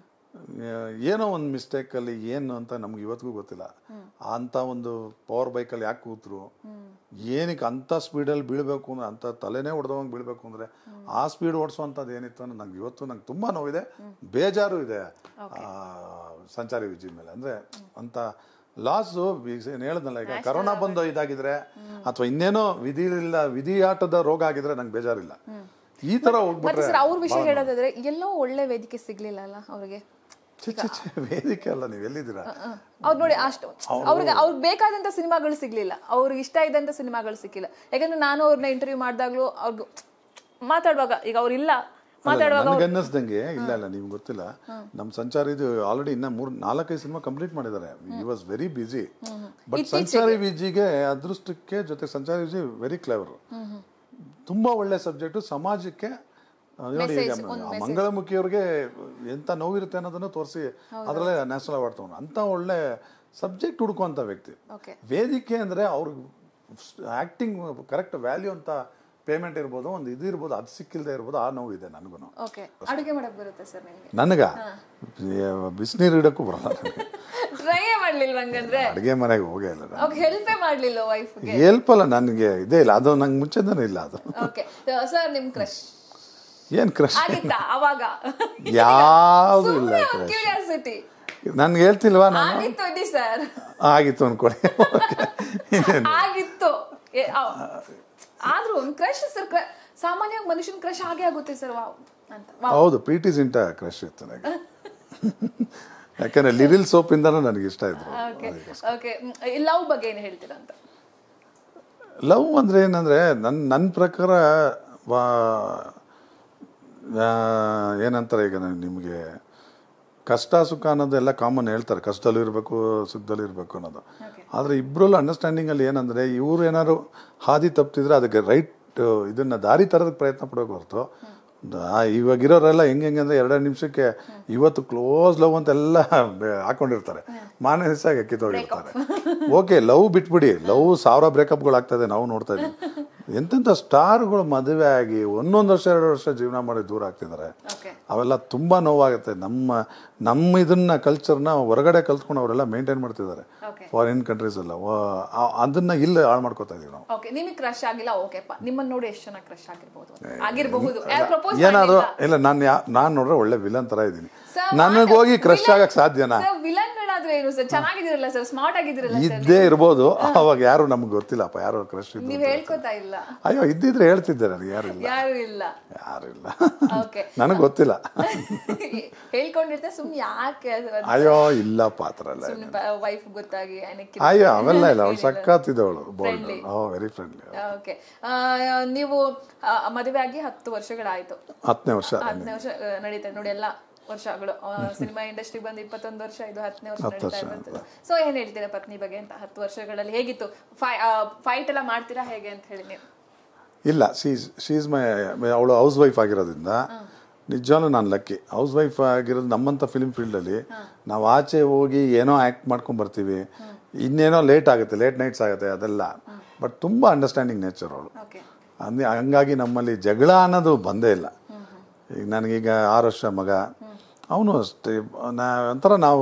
ಆ, ಏನೋ ಒಂದು ಮಿಸ್ಟೇಕ್ ಅಲ್ಲಿ ಏನು ಅಂತ ನಮ್ಗೆ ಇವತ್ತಿಗೂ ಗೊತ್ತಿಲ್ಲ ಅಂತ ಒಂದು ಪವರ್ ಬೈಕಲ್ಲಿ ಯಾಕೆ ಕೂತ್ರು ಏನಕ್ಕೆ ಅಂತ ಸ್ಪೀಡಲ್ಲಿ ಬೀಳ್ಬೇಕು ಅಂದ್ರೆ ಅಂತ ತಲೆನೇ ಹೊಡೆದವಂಗೆ ಬೀಳ್ಬೇಕು ಅಂದ್ರೆ ಆ ಸ್ಪೀಡ್ ಓಡಿಸುವಂಥದ್ದು ಏನಿತ್ತು ಅನ್ನೋ ನಂಗೆ ಇವತ್ತು ನಂಗೆ ತುಂಬಾ ನೋವಿದೆ ಬೇಜಾರು ಇದೆ ಆ, ಸಂಚಾರಿ ವಿಜಿ ಮೇಲೆ ಅಂದ್ರೆ ಅಂತ ಲಾಸು ಏನು ಹೇಳಿದ್ನಲ್ಲ ಈಗ ಕರೋನಾ ಬಂದು ಇದಾಗಿದ್ರೆ ಅಥವಾ ಇನ್ನೇನೋ ವಿಧಿ ಇಲ್ಲ ವಿಧಿ ಆಟದ ರೋಗ ಆಗಿದ್ರೆ ನಂಗೆ ಬೇಜಾರಿಲ್ಲ ಈ ತರ ಮತ್ತೆ ಹೋಗ್ಬಿಟ್ರೆ ಸರ್ ಅವ್ರ ವಿಷಯ ಹೇಳೋದಾದ್ರೆ ಎಲ್ಲೋ ಒಳ್ಳೆ ವೇದಿಕೆ ಸಿಗ್ಲಿಲ್ಲ ಅಲ್ಲ ಅವ್ರಿಗೆ ಛೆ, ಛೆ, ಛೆ, ವೇದಿಕೆ ಅಲ್ಲ ನೀವು ಎಲ್ಲಿದ್ದೀರಾ ಅವ್ರು ನೋಡಿ ಅಷ್ಟು ಅವ್ರಿಗೆ ಅವ್ರಿಗೆ ಬೇಕಾದಂತ ಸಿನಿಮಾಗಳು ಸಿಗ್ಲಿಲ್ಲ ಅವ್ರಿಗೆ ಇಷ್ಟ ಇದ್ದಂತ ಸಿನಿಮಾಗಳು ಸಿಕ್ಕಿಲ್ಲ ಯಾಕಂದ್ರೆ ನಾನು ಅವ್ರನ್ನ ಇಂಟರ್ವ್ಯೂ ಮಾಡಿದಾಗ್ಲೂ ಅವ್ರಿಗೆ ಮಾತಾಡುವಾಗ ಈಗ ಅವ್ರಿಲ್ಲ ಮಾತಾಡುವಾಗ ನನಗೆ ಅನ್ನಿಸ್ದಂಗೆ ಇಲ್ಲ ಇಲ್ಲ ನಿಮ್ಗೆ ಗೊತ್ತಿಲ್ಲ ನಮ್ಮ ಸಂಚಾರಿದು ಆಲ್ರೆಡಿ ಇನ್ನ ಮೂರ್ ನಾಲ್ಕೈದು ಸಿನಿಮಾ ಕಂಪ್ಲೀಟ್ ಮಾಡಿದ್ದಾರೆ ಈ ವಾಸ್ ವೆರಿ ಬಿಸಿ ಬಟ್ ಸಂಚಾರಿ ವಿಜಿಗೆ ಅದೃಷ್ಟಕ್ಕೆ ಜೊತೆ ಸಂಚಾರಿ ವಿಜಿ ವೆರಿ ಕ್ಲೇವರ್ ತುಂಬಾ ಒಳ್ಳೆ ಸಬ್ಜೆಕ್ಟ್ ಸಮಾಜಕ್ಕೆ ಆ, ನೋಡಿ ಈಗ ಮಂಗಳಮುಖಿಯವ್ರಿಗೆ ಎಂತ ನೋವಿರುತ್ತೆ ಅನ್ನೋದನ್ನು ತೋರಿಸಿ ಅದರಲ್ಲೇ ನ್ಯಾಷನಲ್ ಅವಾರ್ಡ್ ತಗೊಂಡು ಅಂತ ಒಳ್ಳೆ ಸಬ್ಜೆಕ್ಟ್ ಹುಡುಕುವಂತ ವ್ಯಕ್ತಿ ಓಕೆ ವೇದಿಕೆ ಅಂದ್ರೆ ಅವ್ರಿಗೆ ಆಕ್ಟಿಂಗ್ ಕರೆಕ್ಟ್ ವ್ಯಾಲ್ಯೂ ಅಂತ ಪೇಮೆಂಟ್ ಇರ್ಬೋದು ಒಂದು ಇದು ಇರ್ಬೋದು ಅದು ಸಿಕ್ಕಿಲ್ದೇ ಇರ್ಬೋದು ಆ ನೋವು ಇದೆ ನನಗೂ ಓಕೆ ಅಡುಗೆ ಮಾಡಕ್ ಬರುತ್ತೆ ಸರ್ ನಿಮಗೆ ನನಗ ಬಿಸಿನೀರು ಇಡಕ್ಕೂ ಬರಲ್ಲ ನನಗೆ ಟ್ರೈ ಮಾಡ್ಲಿಲ್ವ ಹಂಗಂದ್ರೆ ಅಡುಗೆ ಮನೆಗೆ ಹೋಗೇ ಇಲ್ಲ ನಾನು ಅವ್ರಿಗೆ ಹೆಲ್ಪೇ ಮಾಡ್ಲಿಲ್ಲ ವೈಫ್ಗೆ ಹೆಲ್ಪ್ ಅಲ್ಲ ನನಗೆ ಇದೇ ಇಲ್ಲ ಅದು ನಂಗೆ ಮುಂಚೆನೇ ಇಲ್ಲ ಅದು ಓಕೆ ಸರ್ ನಿಮ್ ಕ್ರಶ್ ಏನು ಕ್ರಶ್ ಆಗಿತ್ತಾ ಅವಾಗ ಯಾವುದು ಇಲ್ಲ ಕ್ರಶ್ ಕ್ಯೂರಿಯಾಸಿಟಿ ನನ್ಗೆ ಹೇಳ್ತಿಲ್ವಾ ನಾನು ಆಗಿತ್ತು ಇಡಿ ಸರ್ ಆಗಿತ್ತು ಅನ್ಕೊಳ್ಳಿ ಇನ್ನೇನು? ಆಗಿತ್ತು ಏ- ಆ- ಆದ್ರೂ ಒಂದ್ ಕ್ರಶ್ ಸರ್ ಸಾಮಾನ್ಯವಾಗಿ ಮನುಷ್ಯನ ಕ್ರಶ್ ಆಗೇ ಆಗುತ್ತೆ ಸರ್ ವಾವ್ ಅಂತ ವಾವ್ ಹೌದು ಪ್ರೀತಿ ಸಿಂಟ ಕ್ರಶ್ ಇತ್ತು ನನಗೆ ಯಾಕಂದ್ರೆ ಲಿರಿಲ್ ಸೋಪಿಂದನೂ ನನಗೆ ಇಷ್ಟ ಇದ್ರು ಓಕೆ ಓಕೆ ಲವ್ ಬಗ್ಗೆ ಏನ್ ಹೇಳ್ತೀರಾ ಅಂತ ಲವ್ ಅಂದ್ರೆ ಏನಂದ್ರೆ ನನ್ನ ನನ್ನ ಪ್ರಕಾರ ವಾ- ಆ, ಏನಂತಾರೆ ಈಗ ನಾನು ನಿಮಗೆ ಕಷ್ಟ ಸುಖ ಅನ್ನೋದು ಎಲ್ಲ ಕಾಮನ್ ಹೇಳ್ತಾರೆ ಕಷ್ಟದಲ್ಲೂ ಇರಬೇಕು ಸುಖದಲ್ಲೂ ಇರಬೇಕು ಅನ್ನೋದು ಆದರೆ ಇಬ್ಬರಲ್ಲೂ ಅಂಡರ್ಸ್ಟ್ಯಾಂಡಿಂಗಲ್ಲಿ ಏನಂದರೆ ಇವ್ರು ಏನಾದ್ರು ಹಾದಿ ತಪ್ಪಿದ್ರೆ ಅದಕ್ಕೆ ರೈಟ್ ಇದನ್ನ ದಾರಿ ತರೋದಕ್ಕೆ ಪ್ರಯತ್ನ ಪಡೋಕೆ ಹೊರತು ಆ, ಇವಾಗಿರೋರೆಲ್ಲ ಹೆಂಗೆ ಹೆಂಗೆ ಅಂದರೆ ಎರಡೆರಡು ನಿಮಿಷಕ್ಕೆ ಇವತ್ತು ಕ್ಲೋಸ್ ಲವ್ ಅಂತೆಲ್ಲ ಬೆ- ಹಾಕೊಂಡಿರ್ತಾರೆ ಮಾನ್ಯ ದಿವಸ ಕಿತ್ತೋಗಿರ್ತಾರೆ ಓಕೆ ಲವ್ ಬಿಟ್ಬಿಡಿ ಲವ್ ಸಾವಿರ ಬ್ರೇಕಪ್ಗಳು ಆಗ್ತದೆ ನಾವು ನೋಡ್ತಾ ಇದ್ದೀವಿ ಎಂತೆಂಥ ಸ್ಟಾರ್ಗಳು ಮದುವೆ ಆಗಿ ಒಂದೊಂದು ವರ್ಷ ಎರಡು ವರ್ಷ ಜೀವನ ಮಾಡಿ ದೂರ ಆಗ್ತಿದ್ದಾರೆ ಓಕೆ ಅವೆಲ್ಲ ತುಂಬ ನೋವಾಗುತ್ತೆ ನಮ್ಮ ನಮ್ಮ ಇದನ್ನ ಕಲ್ಚರ್ನ ಹೊರಗಡೆ ಕಲ್ತ್ಕೊಂಡು ಅವರೆಲ್ಲ ಮೇಂಟೈನ್ ಮಾಡ್ತಿದ್ದಾರೆ ಓಕೆ ಫಾರಿನ್ ಕಂಟ್ರೀಸ್ ಎಲ್ಲ ವ- ಆ- ಅದನ್ನ ಇಲ್ಲಿ ಹಾಳು ಮಾಡ್ಕೋತಾ ಇದೀವಿ ನಾವು ಓಕೆ ನಿಮಗೆ ಕ್ರಶ್ ಆಗಿಲ್ಲ ಓಕೆಪ್ಪ ನಿಮ್ಮನ್ನ ನೋಡಿ ಎಷ್ಟು ಜನ ಕ್ರಶ್ ಆಗಿರ್ಬೋದು ಅಂತ. ಆಗಿರಬಹುದು ಪ್ರಪೋಸ್ ಏನಾದ್ರು ಇಲ್ಲ ನಾನು ಯಾ ನಾನು ನೋಡ್ರೆ ಒಳ್ಳೆ ವಿಲನ್ ತರ ಇದ್ದೀನಿ Sir, ನನಗೆ ಹೋಗಿ ಕ್ರಶ್ ಆಗಕ್ ಸಾಧ್ಯನಾ ಸರ್ ವಿಲನ್ಗಳಾದ್ರೆ ಏನು ಸರ್ ಚೆನ್ನಾಗಿದಿರಲ್ಲ ಸರ್ ಸ್ಮಾರ್ಟ್ ಆಗಿದಿರಲ್ಲ ಸರ್ ಇದ್ದೇ ಇರ್ಬೋದು ಅವಾಗ ಯಾರು ನಮ್ಗೆ ಗೊತ್ತಿಲ್ಲಪ್ಪ ಯಾರು ಕ್ರಶ್ ಇದ್ರು ನೀವ್ ಹೇಳ್ಕೊತಾ ಇಲ್ಲ ಅಯ್ಯೋ ಇದ್ದಿದ್ರೆ ಹೇಳ್ತಿದ್ದೆ ನನಗೆ ಯಾರು ಇಲ್ಲ ಯಾರು ಇಲ್ಲ ಯಾರು ಇಲ್ಲ ಓಕೆ ನನಗೆ ಗೊತ್ತಿಲ್ಲ ಹೇಳ್ಕೊಂಡಿರ್ತೆ ಸುಮ್ನೆ ಯಾಕೆ ಅಯ್ಯೋ ಇಲ್ಲ ಪಾತ್ರ ಅಲ್ಲ ಸುಮ್ನೆ ವೈಫ್ ಗೊತ್ತಾಗಿ ಏನಕ್ಕೆ ಅಯ್ಯೋ ಅವೆಲ್ಲ ಇಲ್ಲ ಅವಳು ಸಖತ್ತಿದ್ದವಳು bold oh very friendly okay ನೀವು ಆ, ಮದುವೆ ಆಗಿ ಹತ್ತು ವರ್ಷಗಳಾಯ್ತು ಹತ್ತನೇ ವರ್ಷ ಹತ್ತನೇ ವರ್ಷ ಆ, ನಡೀತಾ ಇದೆ ನೋಡಿ ಎಲ್ಲ ವರ್ಷಗಳು ಸಿನಿಮಾ ಇಂಡಸ್ಟ್ರಿ ಬಂದು ಇಪ್ಪತ್ತೊಂದು ವರ್ಷ ಇದು ಹತ್ತನೇ ವರ್ಷ ನಡೀತಾ ಇರುವಂತದ್ದು ಸೊ ಏನ್ ಹೇಳ್ತೀರಾ ಪತ್ನಿ ಬಗ್ಗೆ ಅಂತ ಹತ್ತು ವರ್ಷಗಳಲ್ಲಿ ಹೇಗಿತ್ತು ಫೈಟ್ ಎಲ್ಲ ಮಾಡ್ತೀರಾ ಹೇಗೆ ಅಂತ ಹೇಳಿ ನೀವು ಇಲ್ಲ ಶೀಸ್ ಶೀಸ್ ಮೈ ಅವಳು ಹೌಸ್ ವೈಫ್ ಆಗಿರೋದ್ರಿಂದ ನಿಜವಾಗ್ಲೂ ನಾನು ಲಕ್ಕಿ ಹೌಸ್ ವೈಫ್ ಆಗಿರೋದು ನಮ್ಮಂಥ ಫಿಲ್ಮ್ ಫೀಲ್ಡಲ್ಲಿ ನಾವು ಆಚೆ ಹೋಗಿ ಏನೋ ಆ್ಯಕ್ಟ್ ಮಾಡ್ಕೊಂಡು ಬರ್ತೀವಿ ಇನ್ನೇನೋ ಲೇಟ್ ಆಗುತ್ತೆ ಲೇಟ್ ನೈಟ್ಸ್ ಆಗುತ್ತೆ ಅದೆಲ್ಲ ಬಟ್ ತುಂಬ ಅಂಡರ್ಸ್ಟ್ಯಾಂಡಿಂಗ್ ನೇಚರ್ ಅವಳು ಓಕೆ ಅಂದ್ರೆ ಹಂಗಾಗಿ ನಮ್ಮಲ್ಲಿ ಜಗಳ ಅನ್ನೋದು ಬಂದೇ ಇಲ್ಲ ಈಗ ನನಗೀಗ ಆರು ವರ್ಷ ಮಗ ಅವನು ಅಷ್ಟೇ ನಾ ಒಂಥರ ನಾವು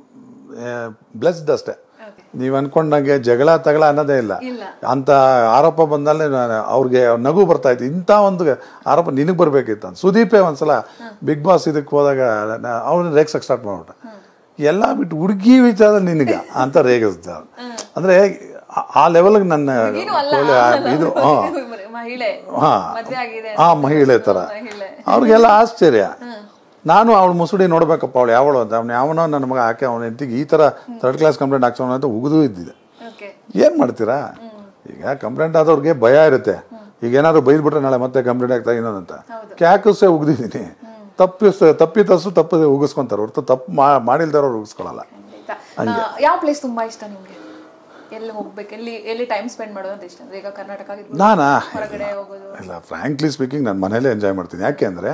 ಬ್ಲೆಸ್ಡ್ ಅಷ್ಟೇ Okay. ನೀವು ಅನ್ಕೊಂಡಂಗೆ ಜಗಳ ತಗಳ ಅನ್ನೋದೇ ಇಲ್ಲ ಇಲ್ಲ. ಅಂತ ಆರೋಪ ಬಂದಲ್ಲೇ ನಾನು ಅವ್ರಿಗೆ ನಗು ಬರ್ತಾ ಇತ್ತು ಇಂಥ ಒಂದು ಆರೋಪ ನಿನಗೆ ಬರ್ಬೇಕಿತ್ತು ಅಂತ ಸುದೀಪೇ ಒಂದ್ಸಲ ಬಿಗ್ ಬಾಸ್ ಇದಕ್ಕೆ ಹೋದಾಗ ಅವ್ರನ್ನ ರೇಗ್ಸಕ್ಕೆ ಸ್ಟಾರ್ಟ್ ಮಾಡ್ಬಿಟ್ಟ ಎಲ್ಲ ಬಿಟ್ಟು ಹುಡುಗಿ ವಿಚಾರದಲ್ಲಿ ನಿನಗ ಅಂತ ರೇಗಿಸ್ದ ಅಂದ್ರೆ ಆ- ಆ ಲೆವೆಲ್ಗೆ ನನ್ನ ನೀನು ಅಲ್ಲ ಒಳ್ಳೆ ಆ- ಇದು ಹಾ ಮಹಿಳೆ ಹಾ ಮದ್ವೆ ಆಗಿದೆ ಆ ಮಹಿಳೆ ತರ ಮಹಿಳೆ ಅವ್ರಿಗೆಲ್ಲ ಆಶ್ಚರ್ಯ ನಾನು ಅವಳು ಮುಸುಡಿ ನೋಡ್ಬೇಕಪ್ಪ ಅವಳು ಯಾವಳು ಅಂತ ಅವ್ನು ಯಾವನೋ ನನ್ನ ಮಗ ಹಾಕಿ ಅವನ ಹೆಂಡತಿಗೆ ಈ ತರ ಥರ್ಡ್ ಕ್ಲಾಸ್ ಕಂಪ್ಲೇಂಟ್ ಹಾಕ್ಸೋಣ ಅಂತ ಉಗಿದು ಇದ್ದಿದೆ ಓಕೆ ಏನ್ ಮಾಡ್ತೀರಾ ಈಗ ಕಂಪ್ಲೇಂಟ್ ಆದವ್ರಿಗೆ ಭಯ ಇರುತ್ತೆ ಈಗ ಏನಾದ್ರು ಬೈದ್ಬಿಟ್ರೆ ನಾಳೆ ಮತ್ತೆ ಕಂಪ್ಲೇಂಟ್ ಆಗ್ತಾ ಇನ್ನೊಂದಂತ ಕ್ಯಾಕಸೆ ಉಗ್ದಿದ್ದೀನಿ ತಪ್ಪಿಸ್ ತಪ್ಪಿತಸ್ಸು ತಪ್ಪದೆ ಉಗಿಸ್ಕೊಂತಾರೆ ಹೊರತು ತಪ್ಪು ಮಾಡಿಲ್ದವ್ರು ಉಗಿಸ್ಕೊಳಲ್ಲ ಖಂಡಿತ ನಾ- ಯಾವ ಪ್ಲೇಸ್ ತುಂಬಾ ಇಷ್ಟ ನಿಮ್ಗೆ ಎಲ್ಲಿ ಹೋಗ್ಬೇಕು ಎಲ್ಲಿ ಎಲ್ಲಿ ಟೈಮ್ ಸ್ಪೆಂಡ್ ಮಾಡೋದು ಅಂತ ಇಷ್ಟ ಅಂದ್ರೆ ಈಗ ಕರ್ನಾಟಕ ಆಗಿರ್ಬೋದು ನಾನಾ ಹೊರಗಡೆ ಹೋಗೋದು ಇಲ್ಲ ಫ್ರಾಂಕ್ಲಿ ಸ್ಪೀಕಿಂಗ್ ನಾನು ಮನೇಲೇ ಎಂಜಾಯ್ ಮಾಡ್ತೀನಿ ಯಾಕೆ ಅಂದರೆ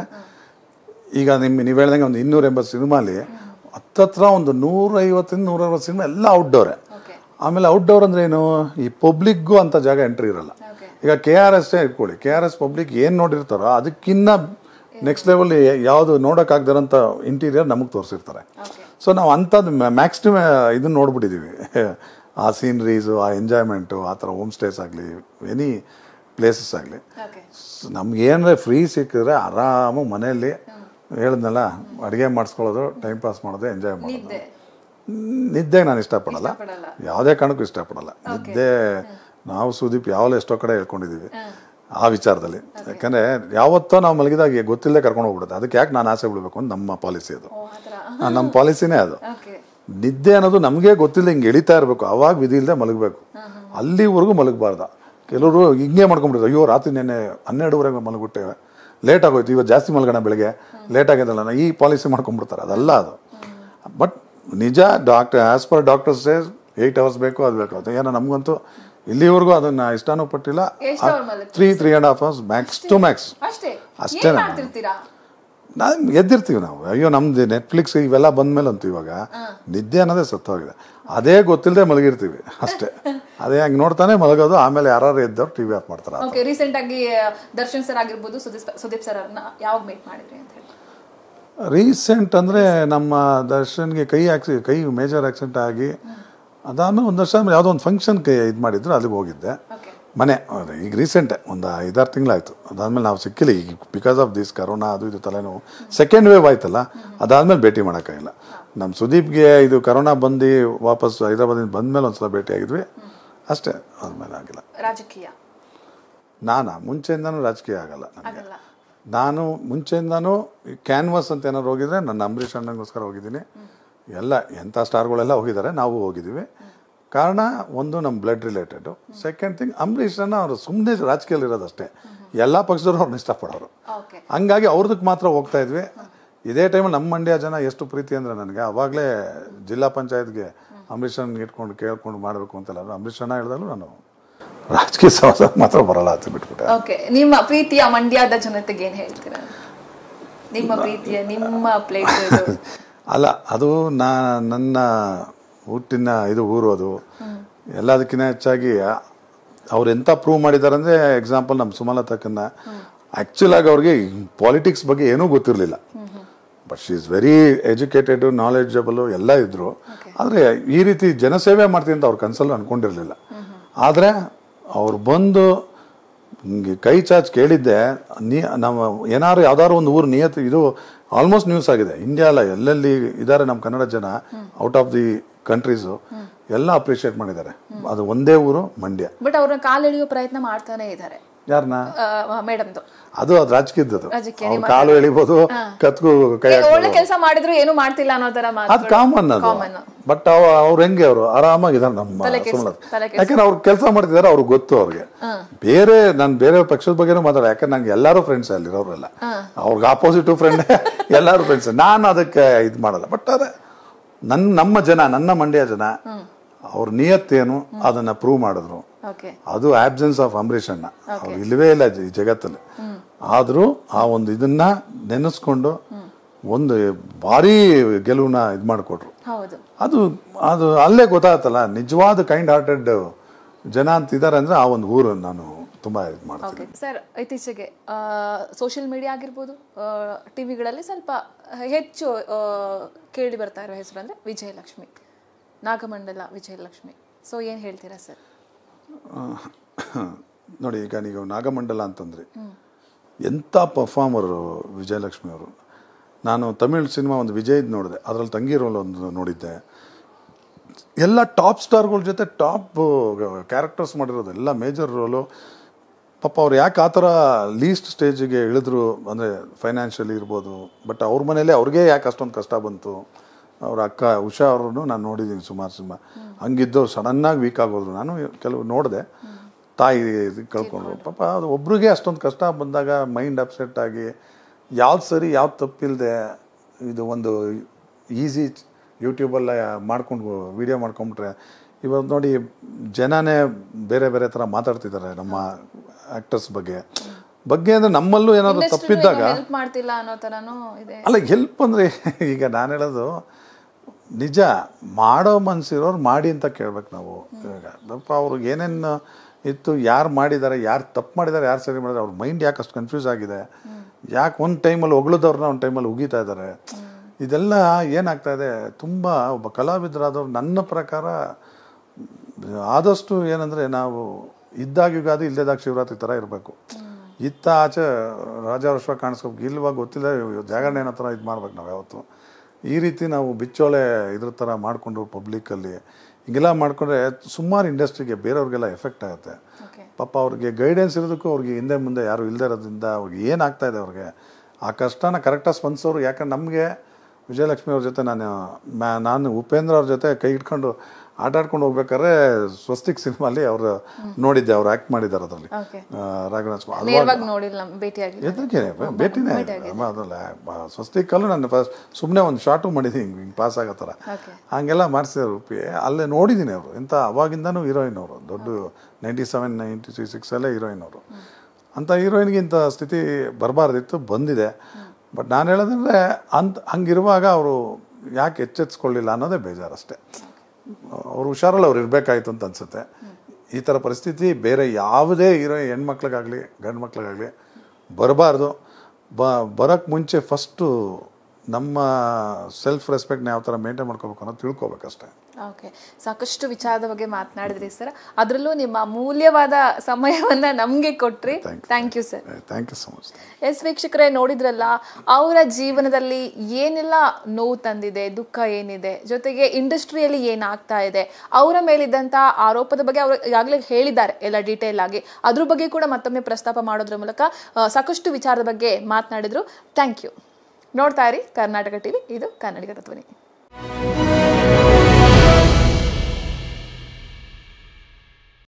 ಈಗ ನಿಮ್ಮ ನೀವು ಹೇಳ್ದಂಗೆ ಒಂದು ಇನ್ನೂರ ಎಂಬತ್ತು ಸಿನಿಮಾಲಿ ಹತ್ತತ್ರ ಒಂದು ನೂರೈವತ್ತಿಂದ ನೂರೈವತ್ತು ಸಿನಿಮಾ ಎಲ್ಲ ಔಟ್ಡೋರೆ ಓಕೆ ಆಮೇಲೆ ಔಟ್ಡೋರ್ ಅಂದ್ರೆ ಏನು ಈ ಪಬ್ಲಿಕ್ಗೂ ಅಂತ ಜಾಗ ಎಂಟ್ರಿ ಇರಲ್ಲ ಓಕೆ ಈಗ ಕೆ ಆರ್ ಎಸ್ ಇಟ್ಕೊಳ್ಳಿ ಕೆ ಆರ್ ಎಸ್ ಪಬ್ಲಿಕ್ ಏನು ನೋಡಿರ್ತಾರೋ ಅದಕ್ಕಿನ್ನ ನೆಕ್ಸ್ಟ್ ಲೆವೆಲ್ ಯಾವುದು ನೋಡೋಕ್ಕಾಗ್ದಿರೋಂಥ ಇಂಟೀರಿಯರ್ ನಮಗೆ ತೋರಿಸಿರ್ತಾರೆ ಓಕೆ ಸೊ ನಾವು ಅಂಥದ್ದು ಮ್ಯಾಕ್ಸಿಮಮ್ ಇದನ್ನ ನೋಡ್ಬಿಟ್ಟಿದ್ದೀವಿ ಆ ಸೀನ್ರೀಸು ಆ ಎಂಜಾಯ್ಮೆಂಟು ಆ ಥರ ಹೋಮ್ ಸ್ಟೇಸ್ ಆಗಲಿ ಎನಿ ಪ್ಲೇಸಸ್ ಆಗಲಿ ಓಕೆ ನಮ್ಗೆ ಏನಂದ್ರೆ ಫ್ರೀ ಸಿಕ್ಕಿದ್ರೆ ಆರಾಮಾಗಿ ಮನೆಯಲ್ಲಿ ಹೇಳಿದ್ನಲ್ಲ ಅಡುಗೆ ಮಾಡಿಸ್ಕೊಳ್ಳೋದು ಟೈಮ್ ಪಾಸ್ ಮಾಡೋದು ಎಂಜಾಯ್ ಮಾಡೋದು ನಿದ್ದೆ ನಿದ್ದೆ ನಾನು ಇಷ್ಟಪಡಲ್ಲ ಪಡಲ್ಲ ಯಾವುದೇ ಕಾರಣಕ್ಕೂ ಇಷ್ಟಪಡಲ್ಲ ನಿದ್ದೆ ನಾವು ಸುದೀಪ್ ಯಾವಲ್ಲ ಎಷ್ಟೋ ಕಡೆ ಹೇಳ್ಕೊಂಡಿದ್ದೀವಿ ಆ ವಿಚಾರದಲ್ಲಿ ಯಾಕಂದ್ರೆ ಯಾವತ್ತೋ ನಾವು ಮಲಗಿದಾಗ ಗೊತ್ತಿಲ್ಲದೆ ಕರ್ಕೊಂಡು ಹೋಗ್ಬಿಡುತ್ತೆ ಅದಕ್ಕೆ ಯಾಕೆ ನಾನು ಆಸೆ ಬಿಡಬೇಕು ಅಂತ ನಮ್ಮ ಪಾಲಿಸಿ ಅದು ಓ ಆ ಥರ ಆ, ನಮ್ಮ ಪಾಲಿಸಿನೇ ಅದು ಓಕೆ ನಿದ್ದೆ ಅನ್ನೋದು ನಮಗೆ ಗೊತ್ತಿಲ್ಲ ಹಿಂಗೆ ಎಳಿತಾ ಇರಬೇಕು ಅವಾಗ ವಿಧಿ ಇಲ್ಲದೆ ಮಲಗಬೇಕು ಅಲ್ಲಿವರೆಗೂ ಮಲಗಬಾರ್ದ ಕೆಲವರು ಹಿಂಗೆ ಮಾಡ್ಕೊಂಡ್ಬಿಡ್ತಾರೆ ಅಯ್ಯೋ ರಾತ್ರಿ ನೆನ್ನೆ ಹನ್ನೆರಡುವರೆಗೆ ಮಲಗ್ಬಿಟ್ಟೇವೆ ಲೇಟ್ ಆಗೋಯ್ತು ಇವತ್ತು ಜಾಸ್ತಿ ಮಲಗೋಣ ಬೆಳಗ್ಗೆ ಲೇಟ್ ಆಗಿದ್ದಲ್ಲ ಈ ಪಾಲಿಸಿ ಮಾಡ್ಕೊಂಡ್ಬಿಡ್ತಾರೆ ಅದಲ್ಲ ಅದು ಬಟ್ ನಿಜ doctor as per doctor says eight hours ಬೇಕು ಅದು ಬೇಕು ಅದು ಏನೋ ನಮಗಂತೂ ಇಲ್ಲಿವರೆಗೂ ಅದನ್ನ ಇಷ್ಟನೂ ಪಟ್ಟಿಲ್ಲ ಎಷ್ಟು ಅವ್ರ ಮಲಗ್ತೀರಾ? Three three and half hours max to max ಅಷ್ಟೇ ಅಷ್ಟೇ ಏನ್ ನಾನು. ಮಾಡ್ತಿರ್ತೀರಾ ನಾವು ಎದ್ದಿರ್ತೀವಿ ನಾವು ಅಯ್ಯೋ ನಮ್ದು ನೆಟ್ಫ್ಲಿಕ್ಸ್ ಇವೆಲ್ಲ ಬಂದ್ಮೇಲೆ ಅಂತೂ ಇವಾಗ ನಿದ್ದೆ ಅನ್ನೋದೇ ಸತ್ತೋಗಿದೆ ಅದೇ ಗೊತ್ತಿಲ್ಲದೆ ಮಲಗಿರ್ತೀವಿ ಅಷ್ಟೇ ಅದೇ ಹಂಗೆ ನೋಡ್ತಾನೆ ಮಲಗೋದು ಆಮೇಲೆ ಯಾರು ಎದ್ದವ್ರು ಟಿವಿ ಆಫ್ ಮಾಡ್ತಾರೆ ಓಕೆ ರೀಸೆಂಟ್ ಆಗಿ ಆ, ದರ್ಶನ್ ಸರ್ ಆಗಿರ್ಬೋದು ಸುದೀಪ್ ಸುದೀಪ್ ಸರ್ ಅವ್ರನ್ನ ಯಾವಾಗ ಮೀಟ್ ಮಾಡಿದ್ರಿ ಅಂತ ಹೇಳಿ ರೀಸೆಂಟ್ ಅಂದರೆ ನಮ್ಮ ದರ್ಶನ್ಗೆ ಕೈ ಆಕ್ಸಿ ಕೈ ಮೇಜರ್ ಆಕ್ಸಿಡೆಂಟ್ ಆಗಿ ಅದಾದ್ಮೇಲೆ ಒಂದು ವರ್ಷ ಆದ್ಮೇಲೆ ಯಾವುದೋ ಒಂದು ಫಂಕ್ಷನ್ಗೆ ಇದು ಮಾಡಿದ್ರು ಅಲ್ಲಿಗೆ ಹೋಗಿದ್ದೆ ಓಕೆ ಮನೆ ಅದೇ ಈಗ ರೀಸೆಂಟೇ ಒಂದು ಐದಾರು ತಿಂಗಳಾಯ್ತು ಅದಾದ್ಮೇಲೆ ನಾವು ಸಿಕ್ಕಿಲ್ಲ ಈಗ ಬಿಕಾಸ್ ಆಫ್ ದಿಸ್ ಕರೋನಾ ಅದು ಇದು ತಲೆನೋವು ಸೆಕೆಂಡ್ ವೇವ್ ಆಯ್ತಲ್ಲ ಅದಾದ್ಮೇಲೆ ಭೇಟಿ ಮಾಡೋಕ್ಕಾಗಿಲ್ಲ ನಮ್ಮ ಸುದೀಪ್ಗೆ ಇದು ಕರೋನಾ ಬಂದು ವಾಪಸ್ ಹೈದರಾಬಾದಿಂದ ಬಂದ್ಮೇಲೆ ಒಂದ್ಸಲ ಭೇಟಿ ಆಗಿದ್ವಿ ಅಷ್ಟೇ ಆದ್ಮೇಲೆ ಆಗಿಲ್ಲ ರಾಜಕೀಯ ನಾನಾ ಮುಂಚೆಯಿಂದನೂ ರಾಜಕೀಯ ಆಗಲ್ಲ ನನಗೆ ಆಗಲ್ಲ ನಾನು ಮುಂಚೆಯಿಂದನೂ ಕ್ಯಾನ್ವಾಸ್ ಅಂತ ಏನಾದ್ರು ಹೋಗಿದ್ರೆ ನನ್ನ ಅಂಬರೀಷ್ ಅಣ್ಣಂಗೋಸ್ಕರ ಹೋಗಿದ್ದೀನಿ ಎಲ್ಲ ಎಂಥ ಸ್ಟಾರ್ಗಳೆಲ್ಲ ಹೋಗಿದ್ದಾರೆ ನಾವು ಹೋಗಿದ್ದೀವಿ ಕಾರಣ ಒಂದು ನಮ್ಮ blood related second thing Ambareesh ಅಣ್ಣ ಅವರು ಸುಮ್ಮನೆ ರಾಜಕೀಯದಲ್ಲಿ ಇರೋದಷ್ಟೇ ಎಲ್ಲ ಪಕ್ಷದವರು ಅವ್ರನ್ನ ಇಷ್ಟಪಡೋರು ಓಕೆ ಹಂಗಾಗಿ ಅವ್ರದಕ್ಕೆ ಮಾತ್ರ ಹೋಗ್ತಾ ಇದ್ವಿ ಇದೇ ಟೈಮಲ್ಲಿ ನಮ್ಮ ಮಂಡ್ಯ ಜನ ಎಷ್ಟು ಪ್ರೀತಿ ಅಂದ್ರೆ ನನಗೆ ಅವಾಗಲೇ ಜಿಲ್ಲಾ ಪಂಚಾಯತ್ಗೆ ಅಂಬರೀಷ್ ಅಣ್ಣ ಇಟ್ಕೊಂಡು ಕೇಳ್ಕೊಂಡು ಮಾಡಬೇಕು ಅಂತೆಲ್ಲ ಅಂಬರೀಷ್ ಅಣ್ಣ ಹೇಳಿದಾಗಲೂ ನಾನು ರಾಜಕೀಯ ಸಮಾಜ ಮಾತ್ರ ಬರಲ್ಲ ಅಂತ ಬಿಟ್ಬಿಟ್ಟೆ ಓಕೆ ನಿಮ್ಮ ಪ್ರೀತಿಯ ಮಂಡ್ಯದ ಜನತೆಗೆ ಏನ್ ಹೇಳ್ತೀರಾ ನಿಮ್ಮ ಪ್ರೀತಿಯ ನಿಮ್ಮ ಪ್ಲೇಸ್ ಇದು ಅಲ್ಲ ಅದು ನಾ ನನ್ನ ಹುಟ್ಟಿನ ಇದು ಊರು ಅದು ಎಲ್ಲದಕ್ಕಿಂತ ಹೆಚ್ಚಾಗಿ ಅವ್ರು ಎಂತ ಪ್ರೂವ್ ಮಾಡಿದ್ದಾರೆ ಅಂದ್ರೆ ಎಕ್ಸಾಂಪಲ್ ನಮ್ಮ ಸುಮಲತಕ್ಕನ್ನ ಆಕ್ಚುಲ್ ಆಗಿ ಅವ್ರಿಗೆ ಪಾಲಿಟಿಕ್ಸ್ ಬಗ್ಗೆ ಏನೂ ಗೊತ್ತಿರಲಿಲ್ಲ but she is very educated knowledgeable ಎಲ್ಲ ಇದ್ರು ಆದರೆ ಈ ರೀತಿ ಜನಸೇವೆ ಮಾಡ್ತೀನಿ ಅಂತ ಅವ್ರ ಕನ್ಸಲ್ಲಿ ಅನ್ಕೊಂಡಿರ್ಲಿಲ್ಲ ಆದರೆ ಅವ್ರು ಬಂದು ಹಿಂಗೆ ಕೈ ಚಾಚ್ ಕೇಳಿದ್ದೆ ನೀ ನಮ್ಮ ಏನಾದ್ರು ಯಾವ್ದಾದ್ರು ಒಂದು ಊರು ನಿಯತ್ ಇದು ಆಲ್ಮೋಸ್ಟ್ ನ್ಯೂಸ್ ಆಗಿದೆ ಇಂಡಿಯಾ ಅಲ್ಲ ಎಲ್ಲೆಲ್ಲಿ ಇದ್ದಾರೆ ನಮ್ಮ ಕನ್ನಡ ಜನ ಔಟ್ ಆಫ್ ದಿ ಕಂಟ್ರೀಸು ಎಲ್ಲ ಅಪ್ರಿಷಿಯೇಟ್ ಮಾಡಿದ್ದಾರೆ ಅದು ಒಂದೇ ಊರು ಮಂಡ್ಯ ಬಟ್ ಅವ್ರನ್ನ ಕಾಲೆಳೆಯೋ ಪ್ರಯತ್ನ ಮಾಡ್ತಾನೆ ಇದ್ದಾರೆ ಯಾರನ್ನ ಮೇಡಮ್ದು ಅದು ಅದು ರಾಜಕೀಯದ್ದು ರಾಜಕೀಯ, ಅವ್ರ ಕಾಲು ಎಳಿಬೋದು ಕತ್ಕು ಕೈ ಈಗ ಒಳ್ಳೆ ಕೆಲಸ ಮಾಡಿದ್ರು ಏನು ಮಾಡ್ತಿಲ್ಲ ಅನ್ನೋ ತರ ಅದು ಮಾತು ಕಾಮನ್ ಅದು ಕಾಮನ್ ಬಟ್ ಅವ್ರು ಹೆಂಗೆ ಅವರು ಆರಾಮಾಗಿದ್ದಾರೆ ನಮ್ಮ ತಲೆ ಕೆಡ್ಸ್- ಸುಮಲತಾ. ತಲೆ ಯಾಕಂದ್ರೆ ಅವ್ರು ಕೆಲಸ ಮಾಡ್ತಿದ್ದಾರೆ ಅವ್ರಿಗೆ ಗೊತ್ತು ಅವ್ರಿಗೆ ಬೇರೆ ನಾನು ಬೇರೆ ಪಕ್ಷದ ಬಗ್ಗೆನೂ ಮಾತಾಡ ಯಾಕಂದ್ರೆ ನಂಗೆ ಎಲ್ಲರೂ ಫ್ರೆಂಡ್ಸ್ ಅಲ್ಲಿರೋರೆಲ್ಲ ಅವ್ರಿಗೆ ಆಪೋಸಿಟ್ ಫ್ರೆಂಡ್ ಎಲ್ಲರೂ ಫ್ರೆಂಡ್ಸ್ ನಾನು ಅದಕ್ಕೆ ಇದು ಮಾಡಲ್ಲ ಬಟ್ ಅದೇ ನನ್ನ ನಮ್ಮ ಜನ ನನ್ನ ಮಂಡ್ಯ ಜನ ಅವ್ರ ನಿಯತ್ತೇನು ಅದನ್ನ ಪ್ರೂವ್ ಮಾಡಿದ್ರು ಓಕೆ ಅದು ಆಬ್ಸೆನ್ಸ್ ಆಫ್ ಅಂಬರೀಷ್ ಅಣ್ಣ ಅವ್ರು ಇಲ್ಲವೇ ಇಲ್ಲ ಈ ಜಗತ್ತಲ್ಲಿ ಆದ್ರೂ ಆ ಒಂದು ಇದನ್ನ ನೆನೆಸ್ಕೊಂಡು ಒಂದು ಭಾರಿ ಗೆಲುವನ್ನ ಇದು ಮಾಡಿಕೊಟ್ರು ಹೌದು ಅದು ಅದು ಅಲ್ಲೇ ಗೊತ್ತಾಗ್ತಲ್ಲ ನಿಜವಾದ ಕೈಂಡ್ ಹಾರ್ಟೆಡ್ ಜನ ಅಂತ ಇದ್ದಾರೆ ಅಂದ್ರೆ ಆ ಒಂದು ಊರು ನಾನು ತುಂಬ ಇದು ಮಾಡ್ತೀನಿ ಓಕೆ ಸರ್ ಇತ್ತೀಚೆಗೆ ಸೋಷಿಯಲ್ ಮೀಡಿಯಾ ಆಗಿರ್ಬೋದು ಟಿ ವಿಗಳಲ್ಲಿ ಸ್ವಲ್ಪ ಹೆಚ್ಚು ಆ, ಕೇಳಿ ಬರ್ತಾ ಇರೋ ಹೆಸರು ಅಂದರೆ ವಿಜಯಲಕ್ಷ್ಮಿ ನಾಗಮಂಡಲ ವಿಜಯಲಕ್ಷ್ಮಿ ಸೊ ಏನು ಹೇಳ್ತೀರಾ ಸರ್ ನೋಡಿ ಈಗ ನೀವು ನಾಗಮಂಡಲ ಅಂತಂದ್ರಿ ಎಂಥ ಪರ್ಫಾರ್ಮರು ವಿಜಯಲಕ್ಷ್ಮಿ ಅವರು ನಾನು ತಮಿಳ್ ಸಿನಿಮಾ ಒಂದು ವಿಜಯ್ದು ನೋಡಿದೆ ಅದರಲ್ಲಿ ತಂಗಿ ರೋಲ್ ಒಂದು ನೋಡಿದ್ದೆ ಎಲ್ಲ ಟಾಪ್ ಸ್ಟಾರ್ಗಳ ಜೊತೆ ಟಾಪ್ ಕ್ಯಾರೆಕ್ಟರ್ಸ್ ಮಾಡಿರೋದು ಎಲ್ಲ ಮೇಜರ್ ರೋಲು ಪಾಪ ಅವ್ರು ಯಾಕೆ ಆ ಥರ ಲೀಸ್ಟ್ ಸ್ಟೇಜಿಗೆ ಇಳಿದ್ರು ಅಂದರೆ ಫೈನಾನ್ಷಿಯಲಿ ಇರ್ಬೋದು ಬಟ್ ಅವ್ರ ಮನೇಲೆ ಅವ್ರಿಗೆ ಯಾಕೆ ಅಷ್ಟೊಂದು ಕಷ್ಟ ಬಂತು ಅವ್ರ ಅಕ್ಕ ಉಷಾ ಅವ್ರನ್ನು ನಾನು ನೋಡಿದ್ದೀನಿ ಸುಮಾರು ಸಿನಿಮಾ ಹಂಗಿದ್ದು ಸಡನ್ನಾಗಿ ವೀಕ್ ಆಗೋದ್ರು ನಾನು ಕೆಲವು ನೋಡಿದೆ ತಾಯಿ ಇದು ಕಳ್ಕೊಂಡ್ರು ಪಾಪ ಅದು ಒಬ್ರಿಗೆ ಅಷ್ಟೊಂದು ಕಷ್ಟ ಬಂದಾಗ ಮೈಂಡ್ ಅಪ್ಸೆಟ್ ಆಗಿ ಯಾವ್ದು ಸರಿ ಯಾವ್ದು ತಪ್ಪಿಲ್ಲದೆ ಇದು ಒಂದು ಈಸಿ ಯೂಟ್ಯೂಬಲ್ಲ ಮಾಡ್ಕೊಂಡು ವಿಡಿಯೋ ಮಾಡ್ಕೊಂಬಿಟ್ರೆ ಇವತ್ತು ನೋಡಿ ಜನನೇ ಬೇರೆ ಬೇರೆ ಥರ ಮಾತಾಡ್ತಿದ್ದಾರೆ ನಮ್ಮ ಆ್ಯಕ್ಟರ್ಸ್ ಬಗ್ಗೆ ಬಗ್ಗೆ ಅಂದರೆ ನಮ್ಮಲ್ಲೂ ಏನಾದರೂ ತಪ್ಪಿದ್ದಾಗ ಹೆಲ್ಪ್ ಮಾಡ್ತಿಲ್ಲ ಅನ್ನೋ ಥರನೂ ಇದೆ ಅಲ್ಲ ಹೆಲ್ಪ್ ಅಂದರೆ ಈಗ ನಾನು ಹೇಳೋದು ನಿಜ ಮಾಡೋ ಮನ್ಸಿರೋರು ಮಾಡಿ ಅಂತ ಕೇಳ್ಬೇಕು ನಾವು ಇವಾಗ ಪಾಪ ಅವ್ರಿಗೆ ಏನೇನು ಇತ್ತು ಯಾರು ಮಾಡಿದ್ದಾರೆ ಯಾರು ತಪ್ಪು ಮಾಡಿದ್ದಾರೆ ಯಾರು ಸರಿ ಮಾಡಿದ್ದಾರೆ ಅವ್ರ ಮೈಂಡ್ ಯಾಕೆ ಅಷ್ಟು ಕನ್ಫ್ಯೂಸ್ ಆಗಿದೆ ಯಾಕೆ ಒಂದು ಟೈಮಲ್ಲಿ ಹೊಗಳಿದವ್ರನ್ನ ಒಂದು ಟೈಮಲ್ಲಿ ಉಗಿತಾ ಇದ್ದಾರೆ ಇದೆಲ್ಲ ಏನಾಗ್ತಾ ಇದೆ ತುಂಬ ಒಬ್ಬ ಕಲಾವಿದರಾದವ್ರು ನನ್ನ ಪ್ರಕಾರ ಆದಷ್ಟು ಏನಂದರೆ ನಾವು ಇದ್ದಾಗ ಯುಗಾದಿ ಇಲ್ಲದಾಗ ಶಿವರಾತ್ರಿ ಥರ ಇರಬೇಕು ಇತ್ತ ಆಚೆ ರಾಜ ವಿಶ್ವ ಕಾಣಿಸ್ಬೇಕು ಇಲ್ವಾ ಗೊತ್ತಿಲ್ಲ ಜಾಗರಣೆ ಏನೋ ಥರ ಇದು ಮಾಡ್ಬೇಕು ನಾವು ಯಾವತ್ತು ಈ ರೀತಿ ನಾವು ಬಿಚ್ಚೋಳೆ ಇದ್ರ ಥರ ಮಾಡಿಕೊಂಡು ಪಬ್ಲಿಕ್ಕಲ್ಲಿ ಹಿಂಗೆಲ್ಲ ಮಾಡಿಕೊಂಡ್ರೆ ಸುಮಾರು ಇಂಡಸ್ಟ್ರಿಗೆ ಬೇರೆಯವ್ರಿಗೆಲ್ಲ ಎಫೆಕ್ಟ್ ಆಗುತ್ತೆ ಓಕೆ ಪಾಪ ಅವ್ರಿಗೆ ಗೈಡೆನ್ಸ್ ಇರೋದಕ್ಕೂ ಅವ್ರಿಗೆ ಹಿಂದೆ ಮುಂದೆ ಯಾರು ಇಲ್ಲದೆ ಇರೋದ್ರಿಂದ ಅವ್ರಿಗೆ ಏನಾಗ್ತಾ ಇದೆ ಅವ್ರಿಗೆ ಆ ಕಷ್ಟನ ಕರೆಕ್ಟಾಗಿ ಸ್ಪಂದಿಸೋರು ಯಾಕಂದ್ರೆ ನಮಗೆ ವಿಜಯಲಕ್ಷ್ಮಿ ಅವ್ರ ಜೊತೆ ನಾನು ಮ್ಯಾ ನಾನು ಉಪೇಂದ್ರ ಅವ್ರ ಜೊತೆ ಕೈ ಇಟ್ಕೊಂಡು ಆಟ ಆಡ್ಕೊಂಡು ಹೋಗ್ಬೇಕಾದ್ರೆ ಸ್ವಸ್ತಿಕ್ ಸಿನಿಮಾಲಿ ಅವರು ನೋಡಿದ್ದೆ ಅವ್ರು ಆ್ಯಕ್ಟ್ ಮಾಡಿದ್ದಾರೆ ಅದರಲ್ಲಿ ಓಕೆ ರಾಘರಾಜ್ ಕುಮಾರ್ ನೇರವಾಗಿ ನೋಡಿಲ್ಲ ಭೇಟಿಯಾಗಿ ಎದ್ರಿಗೆ ಭೇಟಿನೇ ಅದಲ್ಲ ಸ್ವಸ್ತಿಕಲ್ಲೂ ನಾನು ಫಸ್ಟ್ ಸುಮ್ಮನೆ ಒಂದು ಶಾರ್ಟು ಮಾಡಿದ್ದೀನಿ ಹಿಂಗೆ ಹಿಂಗೆ ಪಾಸ್ ಆಗೋ ಥರ ಓಕೆ ಹಂಗೆಲ್ಲ ಮಾಡಿಸಿದ್ರು ರೂಪಿ ಅಲ್ಲೇ ನೋಡಿದ್ದೀನಿ ಅವರು ಎಂಥ ಅವಾಗಿಂದನೂ ಹೀರೋಯಿನ್ ಅವರು ದೊಡ್ಡ ನೈಂಟಿ ಸೆವೆನ್ ನೈಂಟಿ ಸಿ ಸಿಕ್ಸಲ್ಲೇ ಹೀರೋಯಿನ್ ಅವರು ಅಂಥ ಹೀರೋಯಿನ್ಗೆ ಇಂಥ ಸ್ಥಿತಿ ಬರಬಾರ್ದಿತ್ತು ಬಂದಿದೆ ಬಟ್ ನಾನು ಹೇಳೋದಂದರೆ ಅಂತ ಹಂಗಿರುವಾಗ ಅವರು ಯಾಕೆ ಎಚ್ಚೆತ್ಸ್ಕೊಳ್ಳಿಲ್ಲ ಅನ್ನೋದೇ ಬೇಜಾರಷ್ಟೇ ಅವ್ರು ಹುಷಾರಲ್ಲಿ ಅವ್ರು ಇರಬೇಕಾಯ್ತು ಅಂತ ಅನಿಸುತ್ತೆ ಈ ಥರ ಪರಿಸ್ಥಿತಿ ಬೇರೆ ಯಾವುದೇ ಹೀರೋ ಹೆಣ್ಮಕ್ಳಿಗಾಗಲಿ ಗಂಡು ಮಕ್ಳಿಗಾಗಲಿ ಬರಬಾರ್ದು ಬ ಬರೋಕ್ಕೆ ಮುಂಚೆ ಫಸ್ಟು ನಮ್ಮ ಸೆಲ್ಫ್ ರೆಸ್ಪೆಕ್ಟ್ನ ಯಾವ ಥರ ಮೇಂಟೈನ್ ಮಾಡ್ಕೋಬೇಕು ಅನ್ನೋದು ತಿಳ್ಕೊಬೇಕಷ್ಟೇ ಓಕೆ ಸಾಕಷ್ಟು ವಿಚಾರದ ಬಗ್ಗೆ ಮಾತನಾಡಿದ್ರಿ ಸರ್ ಅದರಲ್ಲೂ ನಿಮ್ಮ ಅಮೂಲ್ಯವಾದ ಸಮಯವನ್ನ ನಮಗೆ ಕೊಟ್ರಿ thank you sir thank you so much ಎಸ್ ವೀಕ್ಷಕರೇ ನೋಡಿದ್ರಲ್ಲ ಅವರ ಜೀವನದಲ್ಲಿ ಏನೆಲ್ಲ ನೋವು ತಂದಿದೆ ದುಃಖ ಏನಿದೆ ಜೊತೆಗೆ ಇಂಡಸ್ಟ್ರಿಯಲ್ಲಿ ಏನಾಗ್ತಾ ಇದೆ ಅವರ ಮೇಲಿದ್ದಂಥ ಆರೋಪದ ಬಗ್ಗೆ ಅವರು ಈಗಾಗಲೇ ಹೇಳಿದ್ದಾರೆ ಎಲ್ಲ ಡೀಟೇಲ್ ಆಗಿ ಅದ್ರ ಬಗ್ಗೆ ಕೂಡ ಮತ್ತೊಮ್ಮೆ ಪ್ರಸ್ತಾಪ ಮಾಡೋದ್ರ ಮೂಲಕ ಆ, ಸಾಕಷ್ಟು ವಿಚಾರದ ಬಗ್ಗೆ ಮಾತನಾಡಿದ್ರು ಥ್ಯಾಂಕ್ ಯು ನೋಡ್ತಾ ಇರಿ ಕರ್ನಾಟಕ ಟಿವಿ ಇದು ಕನ್ನಡಿಗರ ಧ್ವನಿ